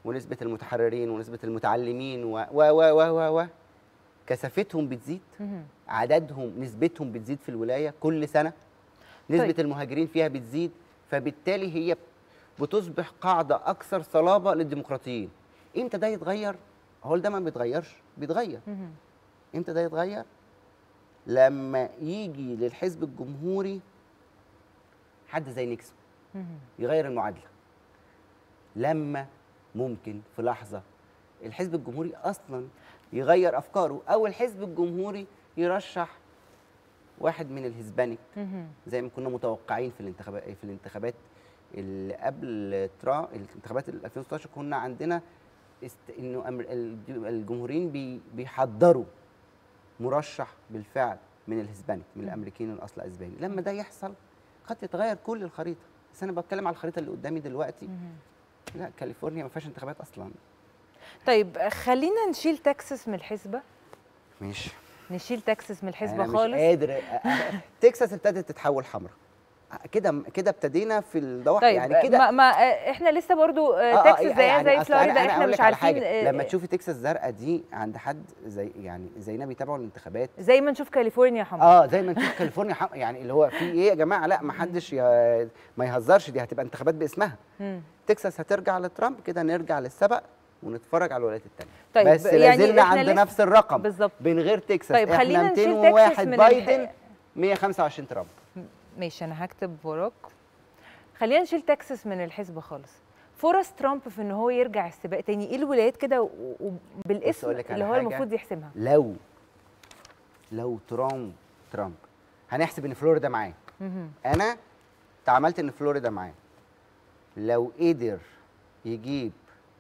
ونسبه المتحررين ونسبه المتعلمين و و و و و, و كثافتهم بتزيد مهم. عددهم نسبتهم بتزيد في الولايه كل سنه نسبه طيب. طيب. المهاجرين فيها بتزيد فبالتالي هي بتصبح قاعده اكثر صلابه للديمقراطيين امتى ده يتغير هو ده ما بيتغيرش بيتغير مهم. امتى ده يتغير لما يجي للحزب الجمهوري حد زي نيكسون مهم. يغير المعادله لما ممكن في لحظه الحزب الجمهوري اصلا يغير افكاره او الحزب الجمهوري يرشح واحد من الهسبانيك مهم. زي ما كنا متوقعين في الانتخابات في الانتخابات اللي قبل ترا الانتخابات ال 2016 كنا عندنا است... انه أمر- الج- الجمهوريين بي... بيحضروا مرشح بالفعل من الهسبانيك من الامريكيين الاصل اسباني لما ده يحصل قد تتغير كل الخريطه بس انا بتكلم على الخريطه اللي قدامي دلوقتي مهم. لا كاليفورنيا ما فيهاش انتخابات اصلا طيب خلينا نشيل تكساس من الحسبه ماشي نشيل تكساس من الحسبه انا مش خالص قادر أ- أ- تكساس ابتدت تتحول حمراء كده كده ابتدينا في الضواحي طيب يعني كده ما, ما احنا لسه برضو آه، آه، آه، تكساس زيها يعني زي أصل أنا- فلوريدا أنا احنا أقول مش لك على عارفين حاجة. آه، لما تشوفي تكساس زرقاء دي عند حد زي يعني زينا بيتابعوا الانتخابات زي ما نشوف كاليفورنيا حمراء اه زي ما نشوف كاليفورنيا حق يعني اللي هو في ايه يا جماعه لا ما حدش ي- ما يهزرش دي هتبقى انتخابات باسمها مم. تكساس هترجع لترامب كده نرجع للسبق ونتفرج على الولايات التانية طيب، بس يعني لازلنا إحنا عند لسه- نفس الرقم بالظبط. من غير تكساس طيب، احنا خلينا نشيل 201 تكساس من بايدن الح- 125 ترامب ماشي انا هكتب وراك خلينا نشيل تكساس من الحسبه خالص فرص ترامب في ان هو يرجع السباق تاني ايه الولايات كده و- و- وبالاسم أقول لك على اللي هو حاجة. المفروض يحسمها لو لو ترامب ترامب هنحسب ان فلوريدا معاه مهم. انا تعاملت ان فلوريدا معاه لو قدر يجيب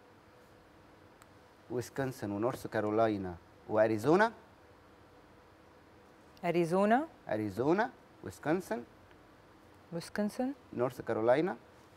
ويسكونسن ونورث كارولاينا واريزونا اريزونا اريزونا ويسكونسن ويسكنسن نورث كارولاينا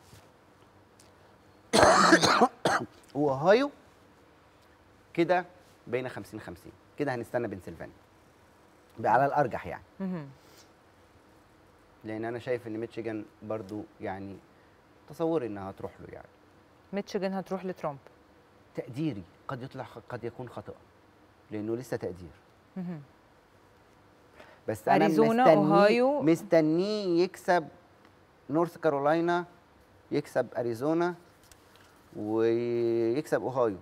واوهايو كده بين 50 50 كده هنستنى بنسلفانيا بقى على الارجح يعني مهم. لان انا شايف ان ميتشيجان برضو يعني تصوري انها هتروح له يعني ميتشيجن هتروح لترامب تقديري قد يطلع قد يكون خطأ لانه لسه تقدير مهم. بس انا أريزونا، مستنيه أوهايو. مستنيه يكسب نورث كارولاينا يكسب اريزونا ويكسب اوهايو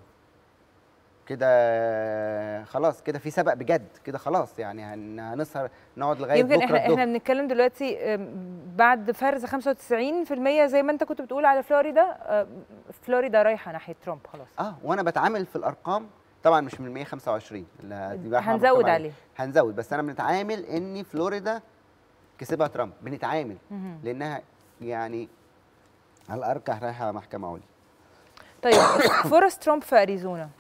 كده خلاص كده في سبق بجد كده خلاص يعني هن- هنسهر نقعد لغايه يمكن بكره احنا احنا الظهر بنتكلم دلوقتي أم، بعد فرز 95% زي ما انت كنت بتقول على فلوريدا أم، فلوريدا رايحه ناحيه ترامب خلاص اه وانا بتعامل في الارقام طبعا مش من 125 اللي دي بقى إحنا هنزود بنتكلم عليه. هنزود بس انا بنتعامل ان فلوريدا كسبها ترامب بنتعامل مهم. لانها يعني على الارجح رايحه محكمه عليا طيب فرص ترامب في اريزونا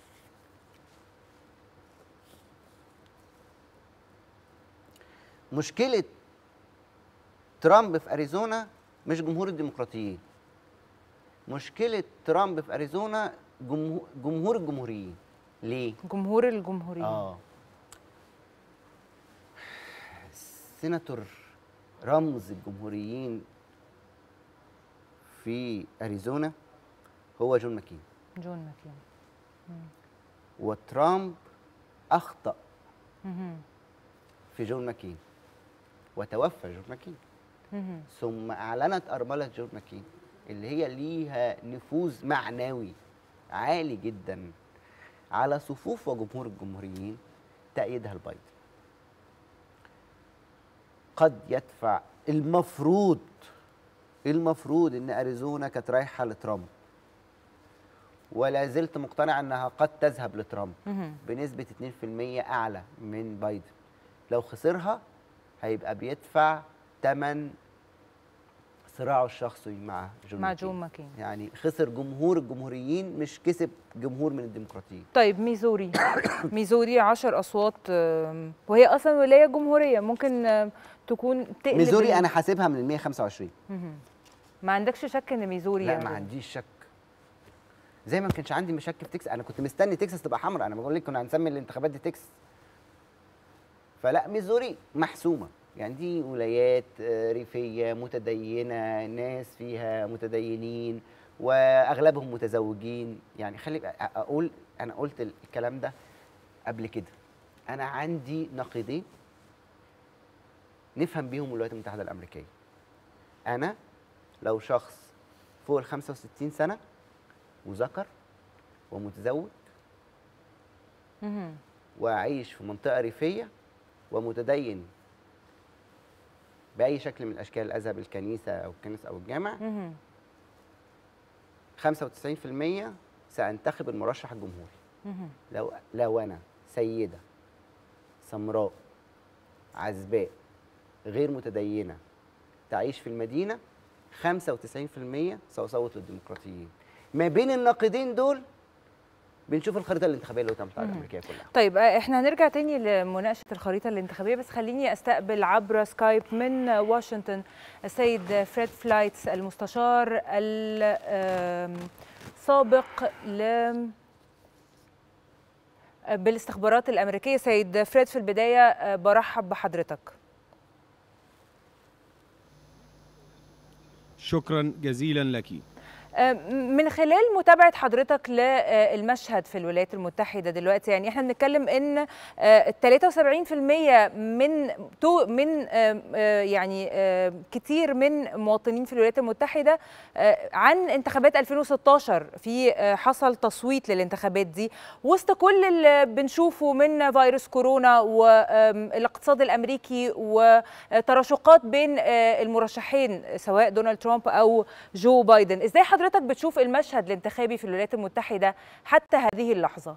مشكله ترامب في اريزونا مش جمهور الديمقراطيين مشكله ترامب في اريزونا جمهور, جمهور الجمهوريين ليه جمهور الجمهوريين اه سيناتور رمز الجمهوريين في اريزونا هو جون ماكين جون ماكين وترامب اخطا مهم. في جون ماكين وتوفى جون ماكين مهم. ثم اعلنت ارمله جون ماكين اللي هي ليها نفوذ معنوي عالي جدا على صفوف وجمهور الجمهوريين تأييدها البايدن قد يدفع المفروض المفروض ان اريزونا كانت رايحه لترامب ولا زلت مقتنع انها قد تذهب لترامب مهم. بنسبه 2% اعلى من بايدن لو خسرها هيبقى بيدفع ثمن صراعه الشخصي مع جون مع ماكين. جون ماكين يعني خسر جمهور الجمهوريين مش كسب جمهور من الديمقراطيين طيب ميزوري ميزوري 10 اصوات أم، وهي اصلا ولايه جمهوريه ممكن أم، تكون تقلب ميزوري ال- انا حاسبها من ال 125 مهم. ما عندكش شك ان ميزوري لا يعني ما عنديش شك زي ما كانش عندي مشاك في تكساس انا كنت مستني تكساس تبقى حمراء انا بقول لك كنا هنسمي الانتخابات دي تكساس فلا ميزوري محسومه يعني دي ولايات آه، ريفيه متدينه ناس فيها متدينين واغلبهم متزوجين يعني خلي أ- اقول انا قلت الكلام ده قبل كده انا عندي نقيضين نفهم بيهم الولايات المتحده الامريكيه انا لو شخص فوق ال 65 سنه وذكر ومتزوج مهم. وعايش في منطقه ريفيه ومتدين باي شكل من الاشكال اذهب الكنيسه او الكنيسه او الجامع مهم. 95% سانتخب المرشح الجمهوري مهم. لو لو انا سيده سمراء عزباء غير متدينه تعيش في المدينه 95% سأصوت للديمقراطيين ما بين الناقدين دول بنشوف الخريطه الانتخابيه للولايات المتحده الامريكيه كلها طيب آه، احنا هنرجع تاني لمناقشه الخريطه الانتخابيه بس خليني استقبل عبر سكايب من واشنطن السيد فريد فلايتس المستشار السابق ل بالاستخبارات الامريكيه سيد فريد في البدايه آه، برحب بحضرتك شكرا جزيلا لك من خلال متابعة حضرتك للمشهد في الولايات المتحدة دلوقتي يعني احنا بنتكلم ان آه، 73% من تو من آه، آه، يعني آه، كتير من مواطنين في الولايات المتحدة آه، عن انتخابات 2016 في آه، حصل تصويت للانتخابات دي وسط كل اللي بنشوفه من فيروس كورونا والاقتصاد الامريكي وتراشقات بين آه، المرشحين سواء دونالد ترامب او جو بايدن ازاي حضرتك بتشوف المشهد الانتخابي في الولايات المتحدة حتى هذه اللحظة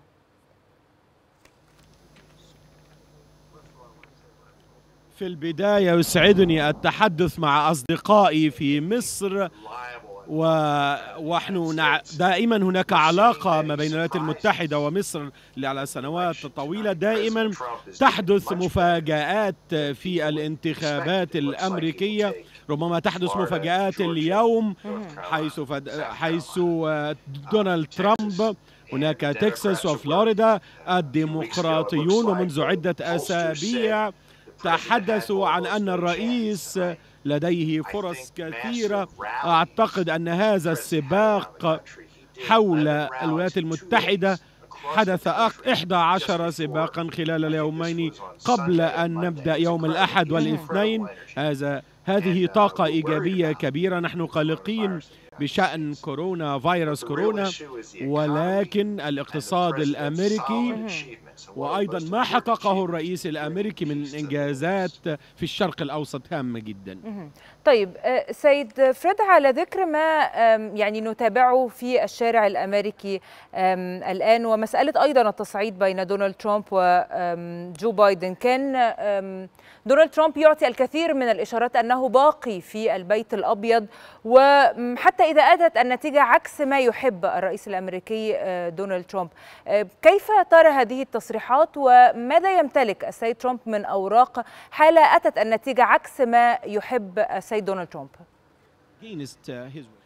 في البداية يسعدني التحدث مع أصدقائي في مصر و... ونحن نع... دائما هناك علاقة ما بين الولايات المتحدة ومصر على سنوات طويلة دائما تحدث مفاجآت في الانتخابات الأمريكية ربما تحدث مفاجآت اليوم حيث فد... حيث دونالد ترامب هناك تكساس وفلوريدا الديمقراطيون ومنذ عدة أسابيع تحدثوا عن أن الرئيس لديه فرص كثيرة أعتقد أن هذا السباق حول الولايات المتحدة حدث 11 سباقا خلال اليومين قبل أن نبدأ يوم الأحد والاثنين هذا هذه طاقة إيجابية كبيرة نحن قلقين بشأن كورونا فيروس كورونا ولكن الاقتصاد الأمريكي وأيضا ما حققه الرئيس الأمريكي من إنجازات في الشرق الأوسط هامة جدا طيب آه، سيد فريد على ذكر ما آم، يعني نتابعه في الشارع الامريكي آم، الان ومساله ايضا التصعيد بين دونالد ترامب وجو بايدن كان آم، دونالد ترامب يعطي الكثير من الاشارات انه باقي في البيت الابيض وحتى اذا اتت النتيجه عكس ما يحب الرئيس الامريكي آه، دونالد ترامب آه، كيف ترى هذه التصريحات وماذا يمتلك السيد ترامب من اوراق حال اتت النتيجه عكس ما يحب السيد دونالد ترامب against uh, his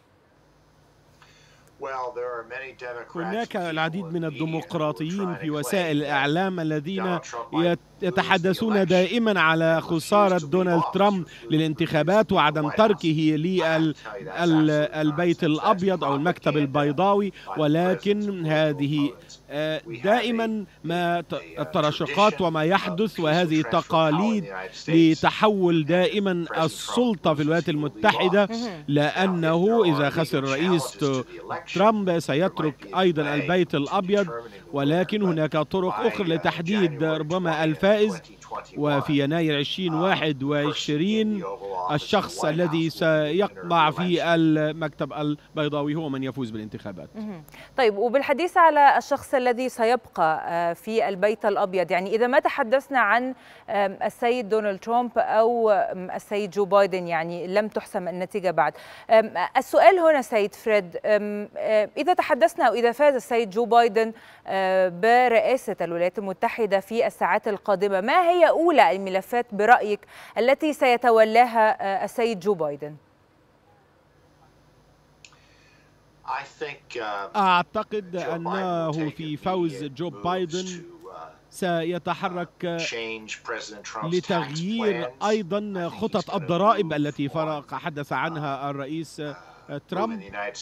هناك هناك العديد من الديمقراطيين في وسائل الإعلام الذين يت- يتحدثون دائما على خسارة دونالد ترامب للانتخابات وعدم تركه للبيت الأبيض أو المكتب البيضاوي ولكن هذه آه، دائما ما ت- التراشقات وما يحدث وهذه تقاليد لتحول دائما السلطة في الولايات المتحدة لأنه إذا خسر الرئيس ترامب سيترك أيضا البيت الأبيض ولكن هناك طرق أخرى لتحديد ربما الفائز وفي يناير 2021 الشخص الذي سيقمع في المكتب البيضاوي هو من يفوز بالانتخابات مهم. طيب وبالحديث على الشخص الذي سيبقى آه، في البيت الابيض يعني اذا ما تحدثنا عن آم، السيد دونالد ترامب او آم، السيد جو بايدن يعني لم تحسم النتيجه بعد آم، السؤال هنا سيد فريد آم، آه، اذا تحدثنا او اذا فاز السيد جو بايدن آه، برئاسه الولايات المتحده في الساعات القادمه ما هي اولى الملفات برايك التي سيتولاها آه، السيد جو بايدن أعتقد أنه في فوز جو بايدن سيتحرك لتغيير أيضا خطط الضرائب التي فرق حدث عنها الرئيس ترامب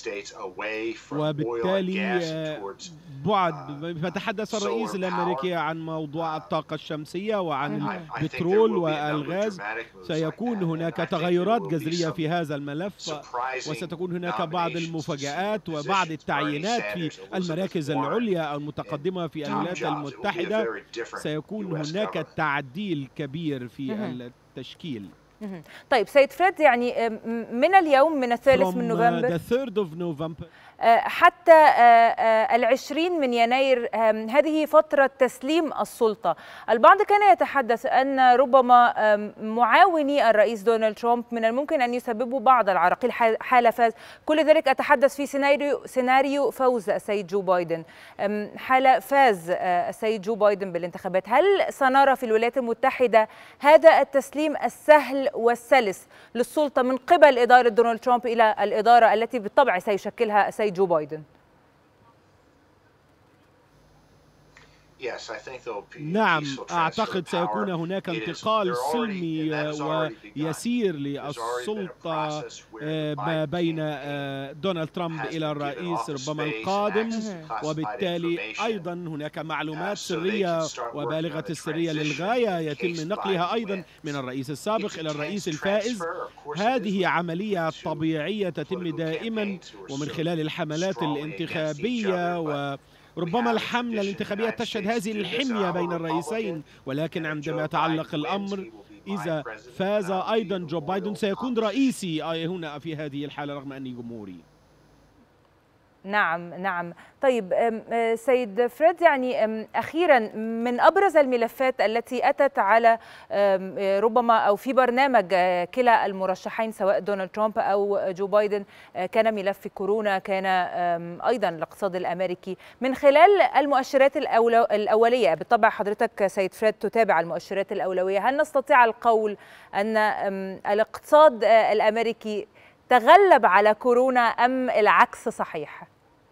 وبالتالي بعد بيتحدث الرئيس الامريكي عن موضوع الطاقه الشمسيه وعن البترول والغاز سيكون هناك تغيرات جذريه في هذا الملف وستكون هناك بعض المفاجآت وبعض التعيينات في المراكز العليا المتقدمة في الولايات المتحدة سيكون هناك تعديل كبير في التشكيل طيب سيد فريد يعني من اليوم من الثالث من نوفمبر the 3rd of November حتى العشرين من يناير هذه فترة تسليم السلطة البعض كان يتحدث أن ربما معاوني الرئيس دونالد ترامب من الممكن أن يسببوا بعض العراقيل حال فاز كل ذلك أتحدث في سيناريو, سيناريو فوز السيد جو بايدن حال فاز السيد جو بايدن بالانتخابات هل سنرى في الولايات المتحدة هذا التسليم السهل والسلس للسلطة من قبل إدارة دونالد ترامب إلى الإدارة التي بالطبع سيشكلها السيد جو بايدن نعم أعتقد سيكون هناك انتقال سلمي ويسير للسلطة ما بين دونالد ترامب إلى الرئيس ربما القادم وبالتالي أيضا هناك معلومات سرية وبالغة السرية للغاية يتم نقلها أيضا من الرئيس السابق إلى الرئيس الفائز هذه عملية طبيعية تتم دائما ومن خلال الحملات الانتخابية و ربما الحملة الانتخابية تشهد هذه الحمية بين الرئيسين ولكن عندما يتعلق الأمر إذا فاز أيضا جو بايدن سيكون رئيسي هنا في هذه الحالة رغم أني جمهوري نعم نعم طيب سيد فريد يعني اخيرا من ابرز الملفات التي اتت على ربما او في برنامج كلا المرشحين سواء دونالد ترامب او جو بايدن كان ملف كورونا كان ايضا الاقتصاد الامريكي من خلال المؤشرات الاوليه بالطبع حضرتك سيد فريد تتابع المؤشرات الاولويه هل نستطيع القول ان الاقتصاد الامريكي تغلب على كورونا ام العكس صحيح؟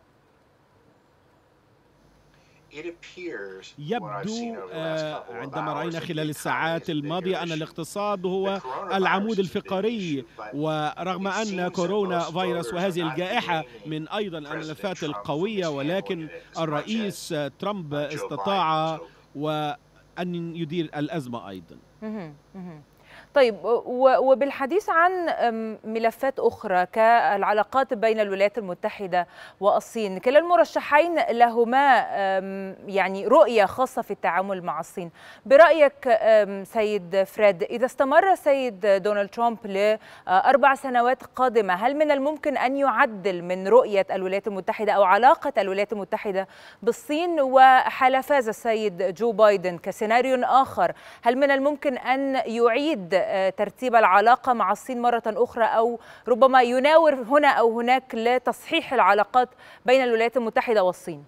يبدو عندما رأينا خلال الساعات الماضية أن الاقتصاد هو العمود الفقري ورغم أن كورونا فيروس وهذه الجائحة من أيضا الملفات القوية ولكن الرئيس ترامب استطاع وأن يدير الأزمة أيضا طيب وبالحديث عن ملفات أخرى كالعلاقات بين الولايات المتحدة والصين كلا المرشحين لهما يعني رؤية خاصة في التعامل مع الصين برأيك سيد فريد إذا استمر السيد دونالد ترامب لأربع سنوات قادمة هل من الممكن أن يعدل من رؤية الولايات المتحدة أو علاقة الولايات المتحدة بالصين وحال فاز السيد جو بايدن كسيناريو آخر هل من الممكن أن يعيد ترتيب العلاقة مع الصين مرة أخرى أو ربما يناور هنا أو هناك لتصحيح العلاقات بين الولايات المتحدة والصين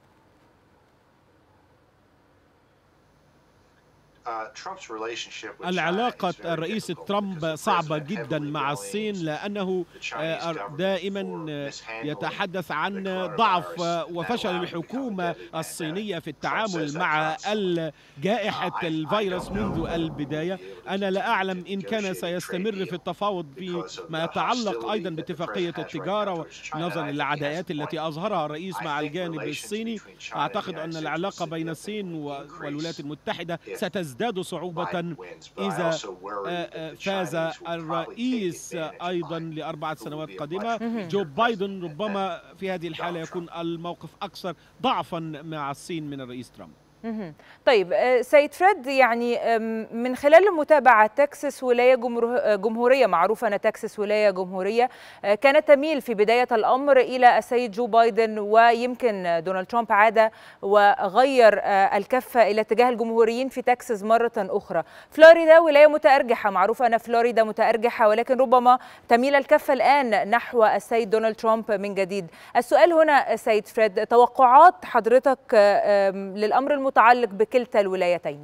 العلاقة الرئيس ترامب صعبة جدا مع الصين لأنه دائما يتحدث عن ضعف وفشل الحكومة الصينية في التعامل مع جائحة الفيروس منذ البداية أنا لا أعلم إن كان سيستمر في التفاوض فيما يتعلق أيضا باتفاقية التجارة نظرا للعداءات التي أظهرها الرئيس مع الجانب الصيني أعتقد أن العلاقة بين الصين والولايات المتحدة ستزداد تزداد صعوبة إذا فاز الرئيس أيضا لأربعة سنوات قادمة جو بايدن ربما في هذه الحالة يكون الموقف أكثر ضعفا مع الصين من الرئيس ترامب طيب سيد فريد يعني من خلال متابعة تكساس ولاية جمهورية معروفة أن تكساس ولاية جمهورية كانت تميل في بداية الأمر إلى السيد جو بايدن ويمكن دونالد ترامب عاد وغير الكفة إلى اتجاه الجمهوريين في تكساس مرة أخرى فلوريدا ولاية متأرجحة معروفة أن فلوريدا متأرجحة ولكن ربما تميل الكفة الآن نحو السيد دونالد ترامب من جديد السؤال هنا سيد فريد توقعات حضرتك للأمر المتعلق المتعلق بكلتا الولايتين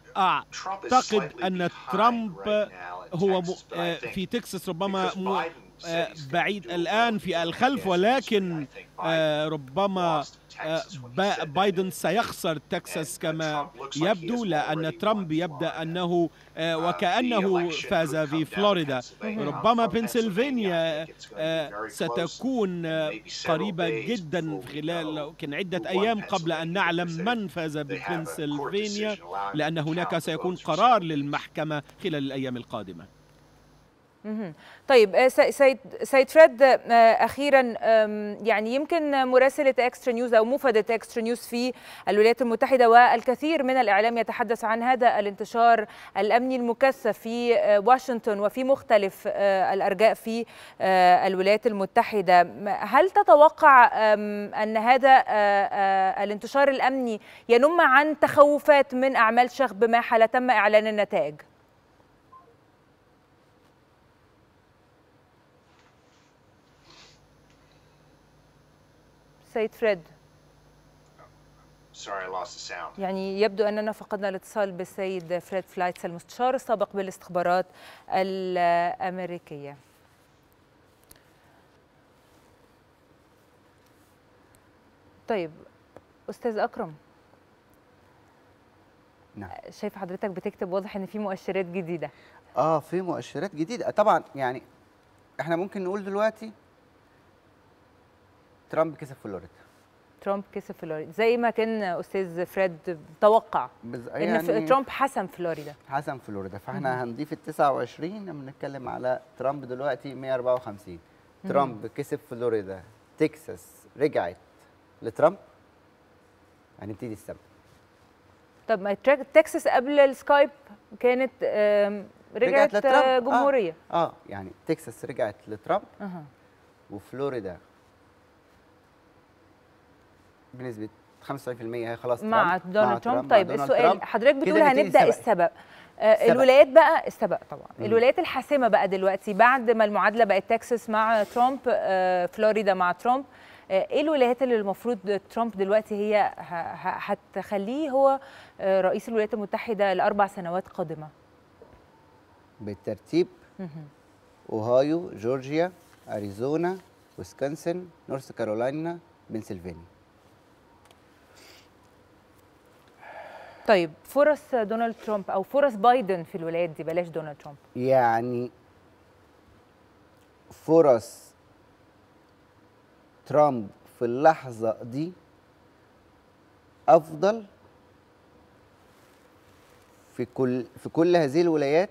أعتقد أن ترامب هو في تكساس ربما آه، بعيد الآن في الخلف ولكن آه، ربما آه، با- بايدن سيخسر تكساس كما يبدو لأن ترامب يبدأ أنه آه، وكأنه فاز في فلوريدا ربما بنسلفانيا آه، ستكون آه، قريبة جدا خلال يمكن عدة أيام قبل أن نعلم من فاز ببنسلفانيا لأن هناك سيكون قرار للمحكمة خلال الأيام القادمة مهم. طيب آه، سي- سيد سيد فريد آه، اخيرا آم، يعني يمكن مراسله اكسترا نيوز او مفاده اكسترا نيوز في الولايات المتحده والكثير من الاعلام يتحدث عن هذا الانتشار الامني المكثف في آه، واشنطن وفي مختلف آه، الارجاء في آه، الولايات المتحده م- هل تتوقع آم، ان هذا آه، آه، الانتشار الامني ينم عن تخوفات من اعمال شغب ما حال تم اعلان النتائج سيد فريد Sorry, I lost the sound. يعني يبدو أننا فقدنا الاتصال بالسيد فريد فلايتس المستشار السابق بالاستخبارات الأمريكية طيب أستاذ أكرم نعم شايف حضرتك بتكتب واضح إن في مؤشرات جديدة اه في مؤشرات جديده طبعا يعني احنا ممكن نقول دلوقتي ترامب كسب فلوريدا ترامب كسب فلوريدا زي ما كان أستاذ فريد توقع بز... إن في- ترامب حسم فلوريدا حسن فلوريدا فاحنا هنضيف ال 29 لما نتكلم على ترامب دلوقتي 154 ترامب كسب فلوريدا تكساس رجعت لترامب هنبتدي السبت طب ما تراك- تكساس قبل السكايب كانت آم، رجعت, رجعت لترامب. آه، آه. جمهورية اه يعني تكساس رجعت لترامب أها. وفلوريدا بنسبه 95% هي خلاص مع ترامب. دونالد مع ترامب مع طيب دونالد السؤال ترامب. حضرتك بتقول كده نبتدي هنبدا السبق. السبق آه، السبق. الولايات بقى السبق طبعا مم. الولايات الحاسمه بقى دلوقتي بعد ما المعادله بقت تكساس مع ترامب آه، فلوريدا مع ترامب آه، ايه الولايات اللي المفروض ترامب دلوقتي هي ه- ه- هتخليه هو آه، رئيس الولايات المتحده لاربع سنوات قادمه بالترتيب مهم. اوهايو جورجيا اريزونا ويسكونسن نورث كارولاينا بنسلفانيا طيب فرص دونالد ترامب او فرص بايدن في الولايات دي بلاش دونالد ترامب يعني فرص ترامب في اللحظة دي أفضل في كل في كل هذه الولايات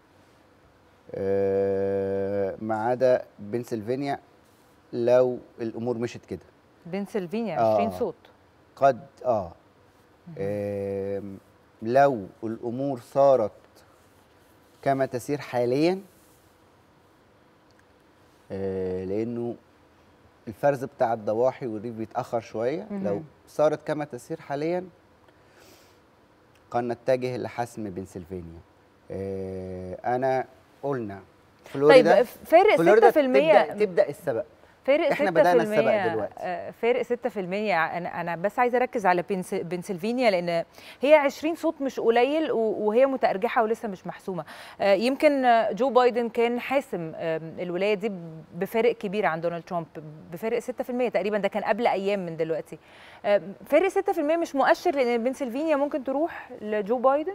آه، ما عدا بنسلفانيا لو الأمور مشت كده بنسلفانيا آه. 20 صوت قد اه آم، لو الامور صارت كما تسير حاليا آه، لانه الفرز بتاع الضواحي والريف بيتاخر شويه مهم. لو صارت كما تسير حاليا قد نتجه لحسم بنسلفانيا آه، انا قلنا فلوريدا طيب فارق 6% فلوريدا تبدا, تبدأ السبق فارق 6% إحنا بدأنا السبق دلوقتي. آه، فارق 6% انا انا بس عايزه اركز على بنس- بنسلفانيا لان هي 20 صوت مش قليل و- وهي متارجحه ولسه مش محسومه آه، يمكن آه، جو بايدن كان حاسم آه، الولايه دي بفارق كبير عن دونالد ترامب بفارق 6% تقريبا ده كان قبل ايام من دلوقتي آه، فارق 6% مش مؤشر لان بنسلفانيا ممكن تروح لجو بايدن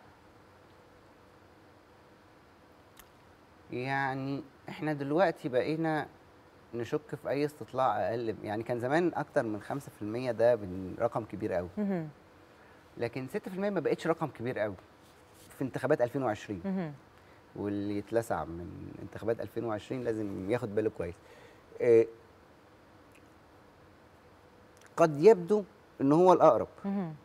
يعني احنا دلوقتي بقينا نشك في اي استطلاع اقل يعني كان زمان اكتر من 5% ده بن- رقم كبير قوي مهم. لكن 6% ما بقتش رقم كبير قوي في انتخابات 2020 مهم. واللي يتلسع من انتخابات 2020 لازم ياخد باله كويس آه، قد يبدو ان هو الاقرب مهم.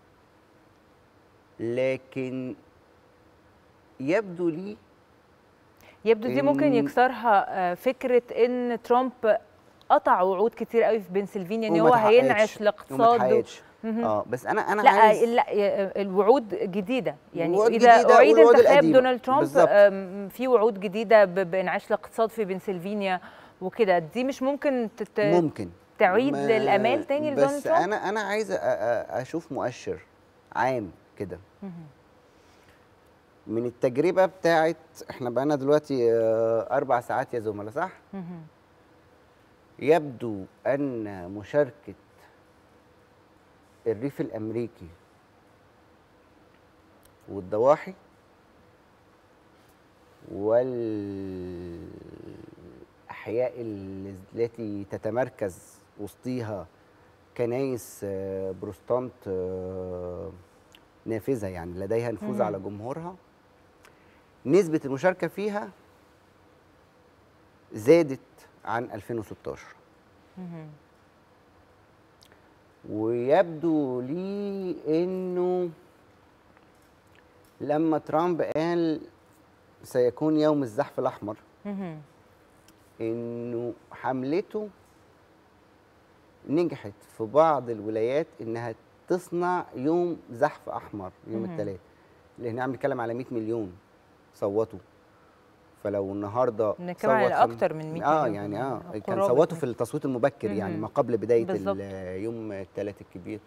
لكن يبدو لي يبدو دي ممكن إن- يكسرها آه، فكره ان ترامب قطع وعود كتير قوي في بنسلفانيا ان وما هو اتحققتش. هينعش وما الاقتصاد و- اتحققتش. مهم. اه بس انا انا لا عايز لا ي- الوعود جديده يعني الوعود اذا جديدة اعيد والوعود انتخاب القديمة. دونالد ترامب بالظبط. آم، في وعود جديده ب- بانعاش الاقتصاد في بنسلفانيا وكده دي مش ممكن تت... ممكن تعيد ما- للامال تاني لدونالد بس ترامب انا انا عايز أ- أ- اشوف مؤشر عام كده مهم. من التجربه بتاعت احنا بقالنا دلوقتي آه، اربع ساعات يا زملاء صح؟ مهم. يبدو ان مشاركه الريف الامريكي والضواحي والاحياء ال- التي تتمركز وسطيها كنايس آه، بروستانت آه، نافذه يعني لديها نفوذ مهم. على جمهورها نسبه المشاركه فيها زادت عن 2016 مهم. ويبدو لي انه لما ترامب قال سيكون يوم الزحف الاحمر مهم. انه حملته نجحت في بعض الولايات انها تصنع يوم زحف احمر يوم مهم. الثلاث لان عم بنتكلم على 100 مليون صوتوا فلو النهارده بنتكلم على صوت خم- أكتر من 100 اه مليون يعني اه كمان. كان قرابة صوتوا مية. في التصويت المبكر يعني مهم. ما قبل بدايه بالظبط. ال- يوم الثلاث الكبير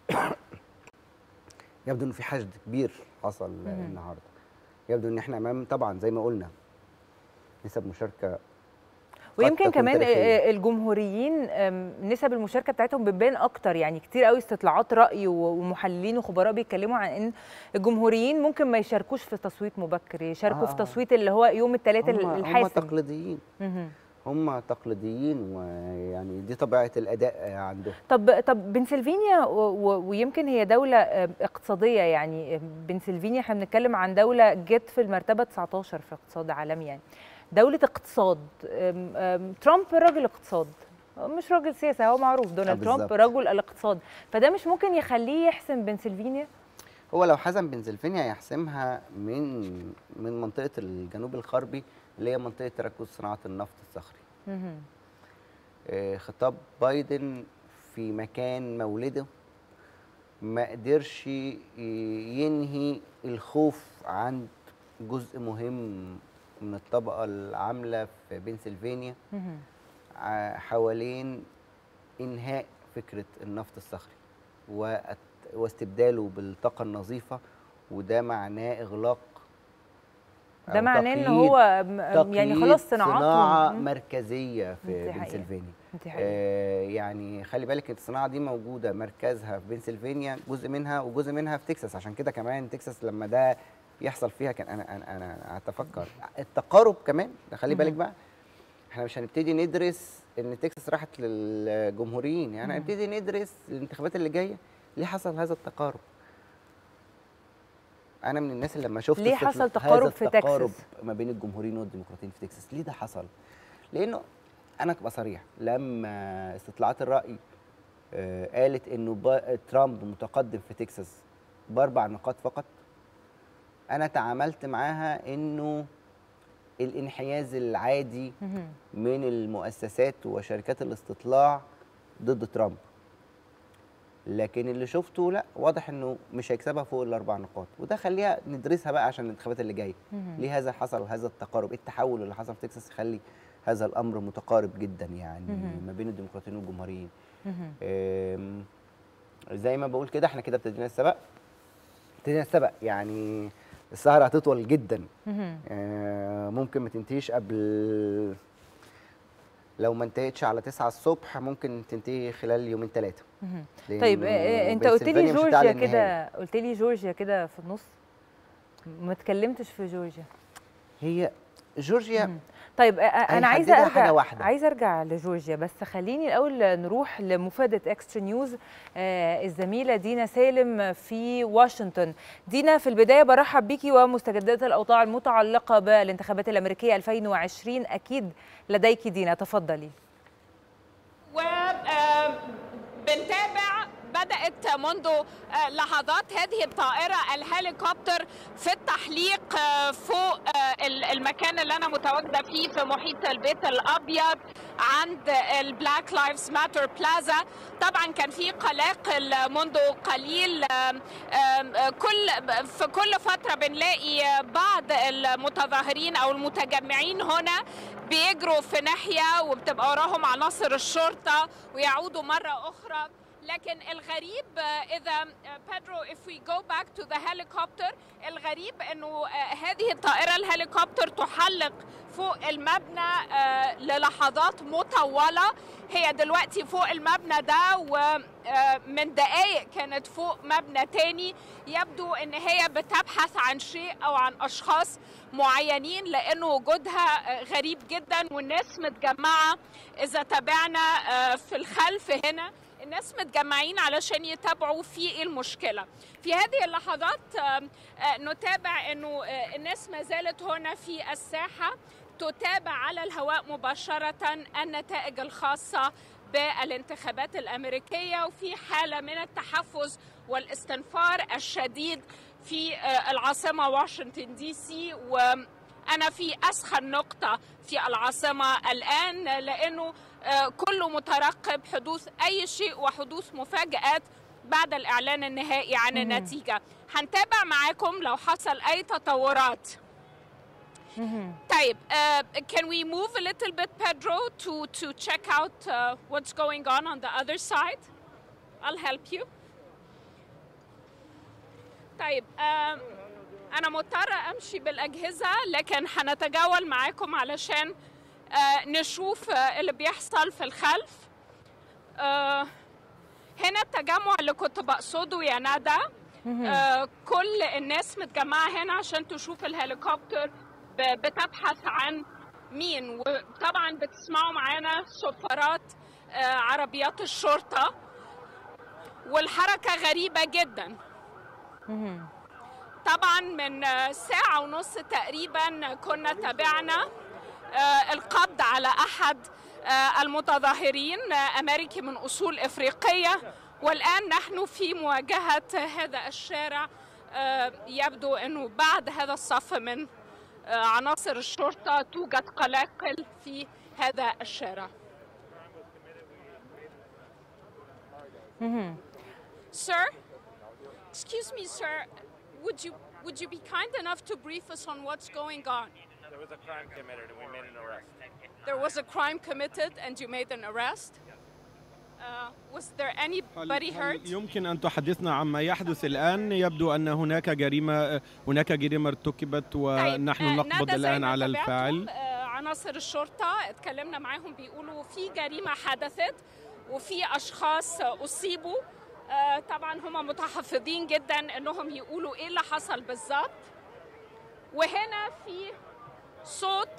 يبدو انه في حشد كبير حصل مهم. النهارده يبدو ان احنا امام طبعا زي ما قلنا نسب مشاركه ويمكن تكون كمان تاريخية. آه، الجمهوريين آم، نسب المشاركه بتاعتهم بتبان اكتر يعني كتير قوي استطلاعات راي و- ومحللين وخبراء بيتكلموا عن ان الجمهوريين ممكن ما يشاركوش في تصويت مبكر يشاركوا آه. في تصويت اللي هو يوم الثلاثاء هم, هم الحاسم تقليديين مهم. هم تقليديين ويعني دي طبيعه الاداء عندهم طب طب بنسلفانيا و- و- ويمكن هي دوله آه، اقتصاديه يعني آه، بنسلفانيا احنا بنتكلم عن دوله جت في المرتبه 19 في اقتصاد عالمي يعني دوله اقتصاد آم، آم، ترامب راجل اقتصاد مش راجل سياسه هو معروف دونالد ترامب بالظبط. رجل الاقتصاد فده مش ممكن يخليه يحسم بنسلفانيا هو لو حسم بنسلفانيا يحسمها من من منطقه الجنوب الغربي اللي هي منطقه تركز صناعه النفط الصخري مهم. آه، خطاب بايدن في مكان مولده ما قدرش ي- ينهي الخوف عند جزء مهم من الطبقة العاملة في بنسلفانيا مهم. ع- حوالين إنهاء فكرة النفط الصخري وأت- واستبداله بالطاقة النظيفة وده معناه إغلاق ده أو معناه ان تقييد- هو م- يعني تقييد خلاص صناعات صناعة مم. مركزية دي في حقيقة. بنسلفانيا دي حقيقة. آه يعني خلي بالك الصناعة دي موجودة مركزها في بنسلفانيا جزء منها وجزء منها في تكساس عشان كده كمان تكساس لما ده يحصل فيها كان انا انا انا اتفكر التقارب كمان ده خلي بالك مهم. بقى احنا مش هنبتدي ندرس ان تكساس راحت للجمهوريين يعني مهم. هنبتدي ندرس الانتخابات اللي جايه ليه حصل هذا التقارب انا من الناس اللي لما شفت ليه استثنا- حصل تقارب هذا في التقارب تكساس؟ ما بين الجمهوريين والديمقراطيين في تكساس ليه ده حصل لانه انا ابقى صريح لما استطلاعات الراي آه، قالت انه با- ترامب متقدم في تكساس باربع نقاط فقط انا تعاملت معاها انه الانحياز العادي مهم. من المؤسسات وشركات الاستطلاع ضد ترامب لكن اللي شفته لا واضح انه مش هيكسبها فوق الاربع نقاط وده خليها ندرسها بقى عشان الانتخابات اللي جايه مهم. ليه هذا حصل هذا التقارب ايه التحول اللي حصل في تكساس يخلي هذا الامر متقارب جدا يعني مهم. ما بين الديمقراطيين والجمهوريين مهم. أم، زي ما بقول كده احنا كده ابتدينا السبق ابتدينا السبق يعني السهرة هتطول جدا مهم. آه، ممكن ما تنتهيش قبل لو ما انتهتش على 9 الصبح ممكن تنتهي خلال يومين ثلاثة مهم. طيب آه، آه، انت قلت لي جورجيا كده قلت لي جورجيا كده في النص ما اتكلمتش في جورجيا هي جورجيا مم. طيب آه، آه، انا عايزه هيحددها ارجع حاجة واحدة. عايزه ارجع لجورجيا بس خليني الاول نروح لمفاده اكسترا نيوز آه، الزميله دينا سالم في واشنطن دينا في البدايه برحب بيكي ومستجدات الاوضاع المتعلقه بالانتخابات الامريكيه 2020 اكيد لديك دينا تفضلي وبنتابع بدأت منذ آه، لحظات هذه الطائرة الهليكوبتر في التحليق آه، فوق آه، ال- المكان اللي أنا متواجدة فيه في محيط البيت الأبيض عند البلاك لايفز ماتر بلازا طبعا كان في قلاقل منذ قليل آم، آم، كل في كل فترة بنلاقي بعض المتظاهرين أو المتجمعين هنا بيجروا في ناحية وبتبقى وراهم عناصر الشرطة ويعودوا مرة أخرى لكن الغريب اذا بيدرو if we go back to the helicopter الغريب انه هذه الطائره الهليكوبتر تحلق فوق المبنى للحظات مطوله هي دلوقتي فوق المبنى ده ومن دقائق كانت فوق مبنى تاني يبدو ان هي بتبحث عن شيء او عن اشخاص معينين لانه وجودها غريب جدا والناس متجمعه اذا تابعنا في الخلف هنا الناس متجمعين علشان يتابعوا في ايه المشكله في هذه اللحظات نتابع انه الناس ما زالت هنا في الساحه تتابع على الهواء مباشره النتائج الخاصه بالانتخابات الامريكيه وفي حاله من التحفز والاستنفار الشديد في العاصمه واشنطن دي سي وانا في اسخن نقطه في العاصمه الان لانه كله مترقب حدوث اي شيء وحدوث مفاجات بعد الاعلان النهائي عن النتيجه هنتابع معاكم لو حصل اي تطورات طيب uh, can we move a little bit Pedro to to check out uh, what's going on on the other side I'll help you طيب uh, انا مضطره امشي بالاجهزه لكن هنتجول معاكم علشان آه نشوف آه اللي بيحصل في الخلف آه هنا التجمع اللي كنت بقصده يا ندى كل الناس متجمعة هنا عشان تشوف الهليكوبتر بتبحث عن مين وطبعا بتسمعوا معانا صفارات عربيات الشرطة والحركة غريبة جدا طبعا من ساعة ونص تقريبا كنا تابعنا القبض على احد المتظاهرين امريكي من اصول افريقيه والان نحن في مواجهه هذا الشارع يبدو انه بعد هذا الصف من عناصر الشرطه توجد قلاقل في هذا الشارع Sir, excuse me, sir. Would you would you be kind enough to brief us on what's going on? There was a crime committed and we made an arrest. There was a crime committed and you made an arrest? Uh, was there anybody hurt? يمكن أن تحدثنا عما يحدث الآن يبدو أن هناك جريمة هناك جريمة ارتكبت ونحن طيب. نقبض الآن على الفاعل عناصر الشرطة اتكلمنا معاهم بيقولوا في جريمة حدثت وفي أشخاص أصيبوا طبعا هم متحفظين جدا انهم يقولوا ايه اللي حصل بالظبط وهنا في صوت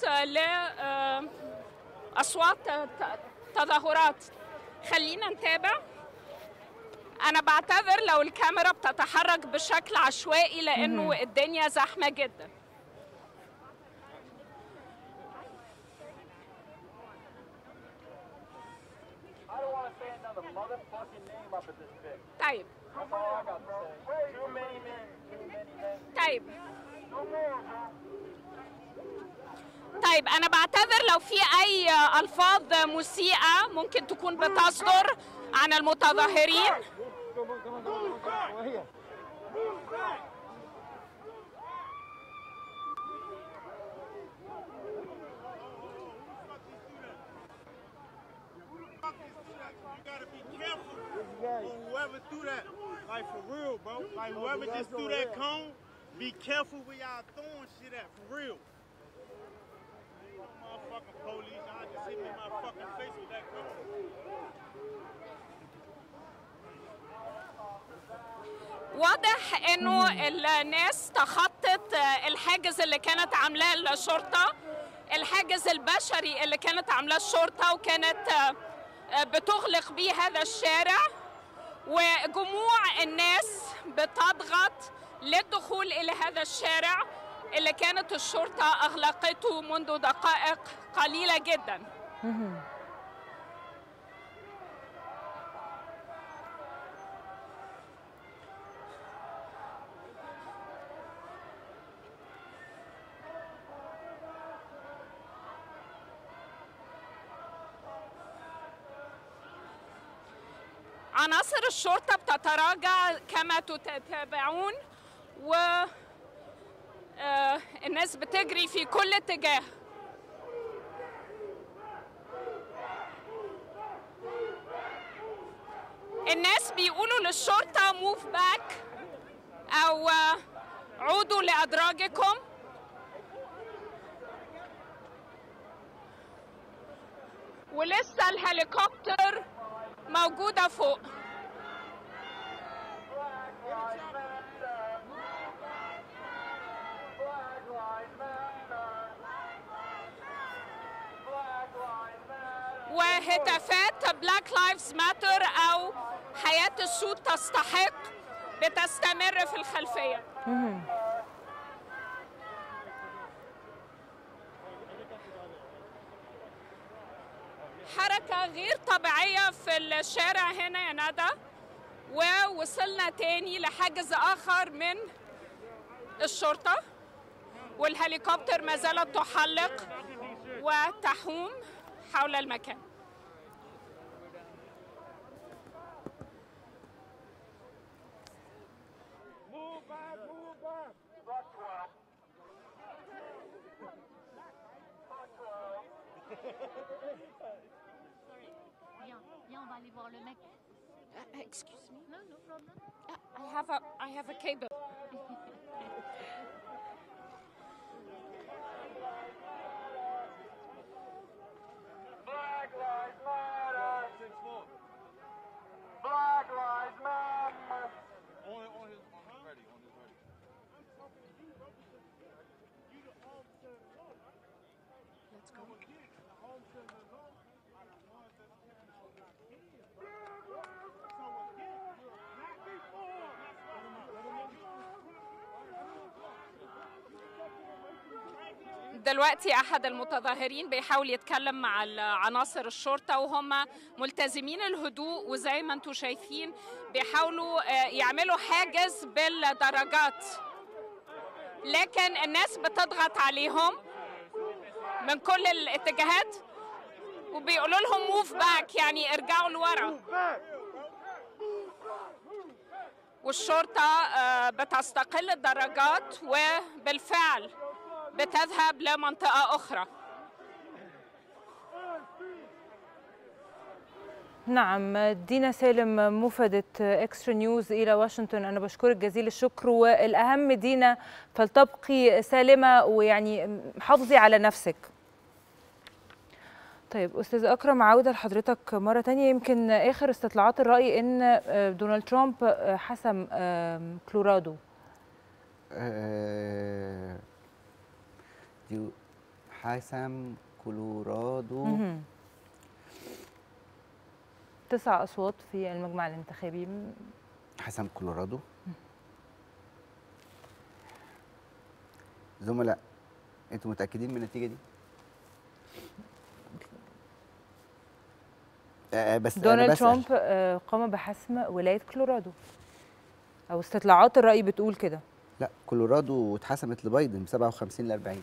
لأصوات تظاهرات خلينا نتابع أنا بعتذر لو الكاميرا بتتحرك بشكل عشوائي لأنه الدنيا زحمة جدا طيب طيب طيب انا بعتذر لو في اي الفاظ مسيئه ممكن تكون بتصدر عن المتظاهرين whoever threw that, like for real, bro. Like whoever just threw that cone, be careful where y'all throwing shit at, for real. Motherfucking police, y'all just hit me in my fucking face with that cone. واضح انه الناس تخطت الحاجز اللي كانت عاملاه الشرطه الحاجز البشري اللي كانت عاملاه الشرطه وكانت بتغلق بيه هذا الشارع وجموع الناس بتضغط للدخول الى هذا الشارع اللي كانت الشرطه اغلقته منذ دقائق قليله جدا عناصر الشرطة بتتراجع كما تتابعون و الناس بتجري في كل اتجاه الناس للشرطة موف باك أو آه، عودوا لأدراجكم ولسه الهليكوبتر موجودة فوق وهتافات بلاك لايفز ماتر أو حياة السود تستحق بتستمر في الخلفية حركة غير طبيعية في الشارع هنا يا ندى ووصلنا تاني لحاجز آخر من الشرطة والهليكوبتر ما زالت تحلق وتحوم حول المكان Viens, viens, on va aller voir le mec. excuse me No, no problem. I have a I have a cable On, on his, on his ready, on his ready. Let's go. دلوقتي احد المتظاهرين بيحاول يتكلم مع ال- عناصر الشرطه وهم ملتزمين الهدوء وزي ما انتم شايفين بيحاولوا آه، يعملوا حاجز بالدرجات لكن الناس بتضغط عليهم من كل الاتجاهات وبيقولوا لهم موف باك يعني ارجعوا لورا والشرطة آه، بتستقل الدرجات وبالفعل بتذهب لمنطقة أخرى نعم دينا سالم مفادة اكسترا نيوز الى واشنطن انا بشكرك جزيل الشكر والاهم دينا فلتبقي سالمه ويعني حافظي على نفسك طيب استاذ اكرم عوده لحضرتك مره تانية يمكن اخر استطلاعات الراي ان دونالد ترامب حسم كلورادو آه، دي حسم كولورادو مهم. تسع اصوات في المجمع الانتخابي حسم كولورادو زملاء انتوا متاكدين من النتيجه دي آه، بس أنا دونالد بسأل. ترامب آه، قام بحسم ولايه كولورادو او استطلاعات الراي بتقول كده لا كولورادو اتحسمت لبايدن ب 57 ل 40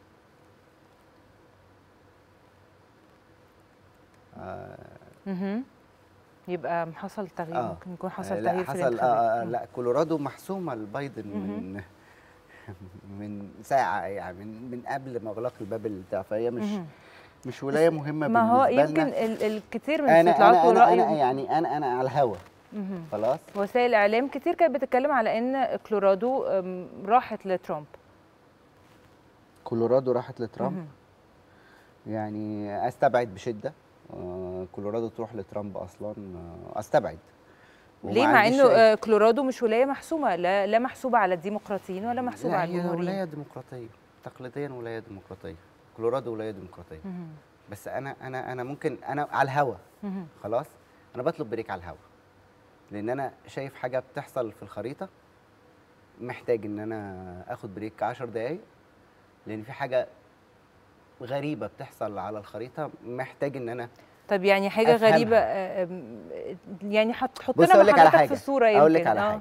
آه مهم. يبقى حصل تغيير آه. ممكن يكون حصل آه، لا تغيير في حصل الانتخابات آه آه، مم. لا كولورادو محسومه لبايدن مهم. من من ساعه يعني من من قبل ما اغلاق الباب بتاع فهي مش مهم. مش ولايه مهمه ما هو بالنسبه يمكن لنا ال- الكثير من انا الاستطلاعات انا انا, والرأي أنا يعني انا انا على الهوا مهم. خلاص وسائل الاعلام كتير كانت بتتكلم على ان كولورادو أم، راحت لترامب كولورادو راحت لترامب مهم. يعني استبعد بشده آه، كولورادو تروح لترامب اصلا آه، استبعد وما ليه مع عنديش انه أي- آه، كولورادو مش ولايه محسومه لا, لا محسوبه على الديمقراطيين ولا محسوبه لا على هي الجمهوريين ولايه ديمقراطيه تقليديا ولايه ديمقراطيه كولورادو ولايه ديمقراطيه مهم. بس انا انا انا ممكن انا على الهوا مهم. خلاص انا بطلب بريك على الهوا لان انا شايف حاجه بتحصل في الخريطه محتاج ان انا اخد بريك 10 دقايق لان في حاجه غريبه بتحصل على الخريطه محتاج ان انا طب يعني حاجه أفهمها. غريبه آه، آم، يعني حط بص حطنا اقول لك على بحضرتك حاجه في الصوره يمكن اقول لك على آه. حاجه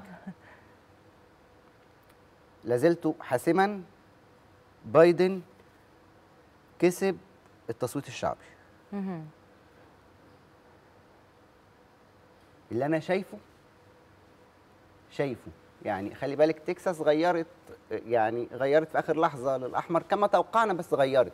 لازلت حاسما بايدن كسب التصويت الشعبي مهم. اللي انا شايفه شايفه يعني خلي بالك تكساس غيرت يعني غيرت في اخر لحظه للاحمر كما توقعنا بس غيرت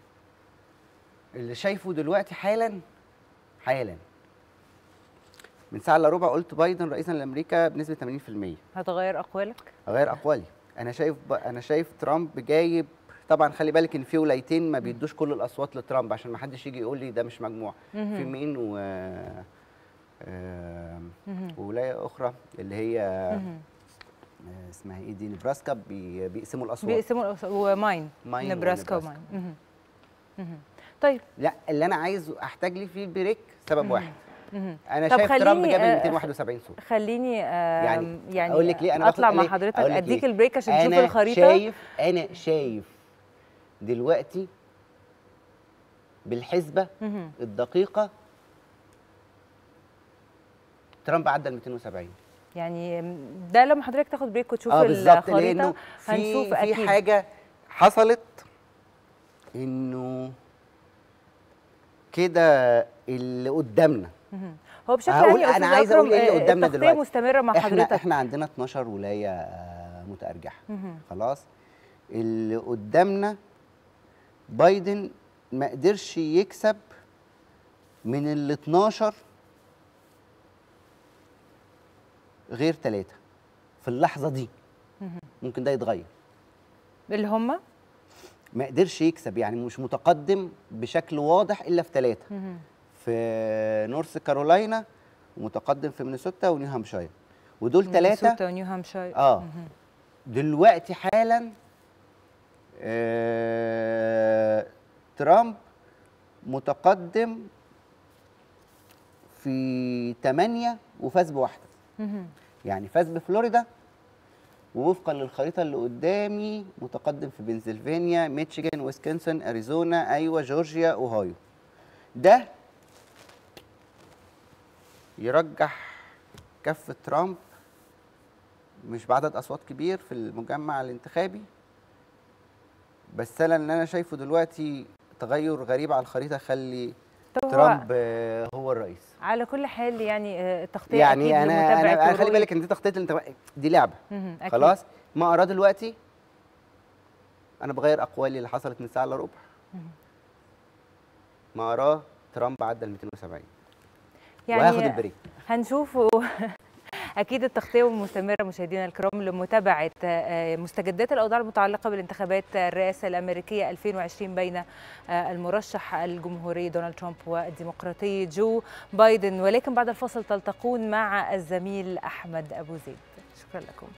اللي شايفه دلوقتي حالا حالا من ساعه الا ربع قلت بايدن رئيسا لامريكا بنسبه 80% هتغير اقوالك غير اقوالي انا شايف ب... انا شايف ترامب جايب طبعا خلي بالك ان في ولايتين ما بيدوش كل الاصوات لترامب عشان ما حدش يجي يقول لي ده مش مجموع مهم. في مين و آم، مهم. وولايه اخرى اللي هي مهم. آه، اسمها ايه دي نبراسكا بي... بيقسموا الاصوات بيقسموا الأص- وماين ماين نبراسكا ونبراسكا. وماين مهم. مهم. طيب لا اللي انا عايز احتاج لي فيه بريك سبب واحد مهم. انا طب شايف ترامب خليني، جاب ال آه، 271 صوت خليني آه يعني يعني أقول لك ليه؟ أنا باخد- اطلع مع ليه؟ حضرتك أقول لك اديك ليه؟ البريك عشان تشوف انا الخريطه شايف انا شايف دلوقتي بالحسبه مهم. الدقيقه ترامب عدى ال 270 يعني ده لما حضرتك تاخد بريك وتشوف اه بالظبط لانه الخريطه في هنشوف في اكيد حاجه حصلت انه كده اللي قدامنا مهم. هو بشكل هقول- عام يا أنا أستاذ عايز أقول أكرم، إيه اللي آه، قدامنا التغطية دلوقتي. مستمره مع احنا حضرتك احنا عندنا 12 ولايه آه، متارجحه مهم. خلاص اللي قدامنا بايدن ما قدرش يكسب من ال 12 غير ثلاثة في اللحظة دي مهم. ممكن ده يتغير اللي هم ما قدرش يكسب يعني مش متقدم بشكل واضح إلا في ثلاثة مهم. في نورث كارولاينا ومتقدم في مينيسوتا ونيو هامشاير ودول ثلاثة مينيسوتا ونيو هامشاير اه مهم. دلوقتي حالا آه ترامب متقدم في 8 وفاز بواحده مهم. يعني فاز بفلوريدا ووفقا للخريطه اللي قدامي متقدم في بنسلفانيا ميتشيغان ويسكنسن اريزونا ايوه جورجيا اوهايو ده يرجح كفه ترامب مش بعدد اصوات كبير في المجمع الانتخابي بس انا اللي انا شايفه دلوقتي تغير غريب على الخريطه خلي طب هو ترامب آه، هو الرئيس على كل حال يعني آه، التغطيه يعني أكيد انا لمتابعة انا خلي ورؤية- بالك ان دي تخطيط الانتخاب دي لعبه مهم. أكيد. خلاص ما اراه دلوقتي انا بغير اقوالي اللي حصلت من ساعه الا ربع ما اراه ترامب عدى ال 270 وهاخد يعني البريك هنشوفه اكيد التغطيه مستمره مشاهدينا الكرام لمتابعه آه، مستجدات الاوضاع المتعلقه بالانتخابات الرئاسه الامريكيه 2020 بين آه، المرشح الجمهوري دونالد ترامب والديمقراطي جو بايدن ولكن بعد الفصل تلتقون مع الزميل احمد ابو زيد شكرا لكم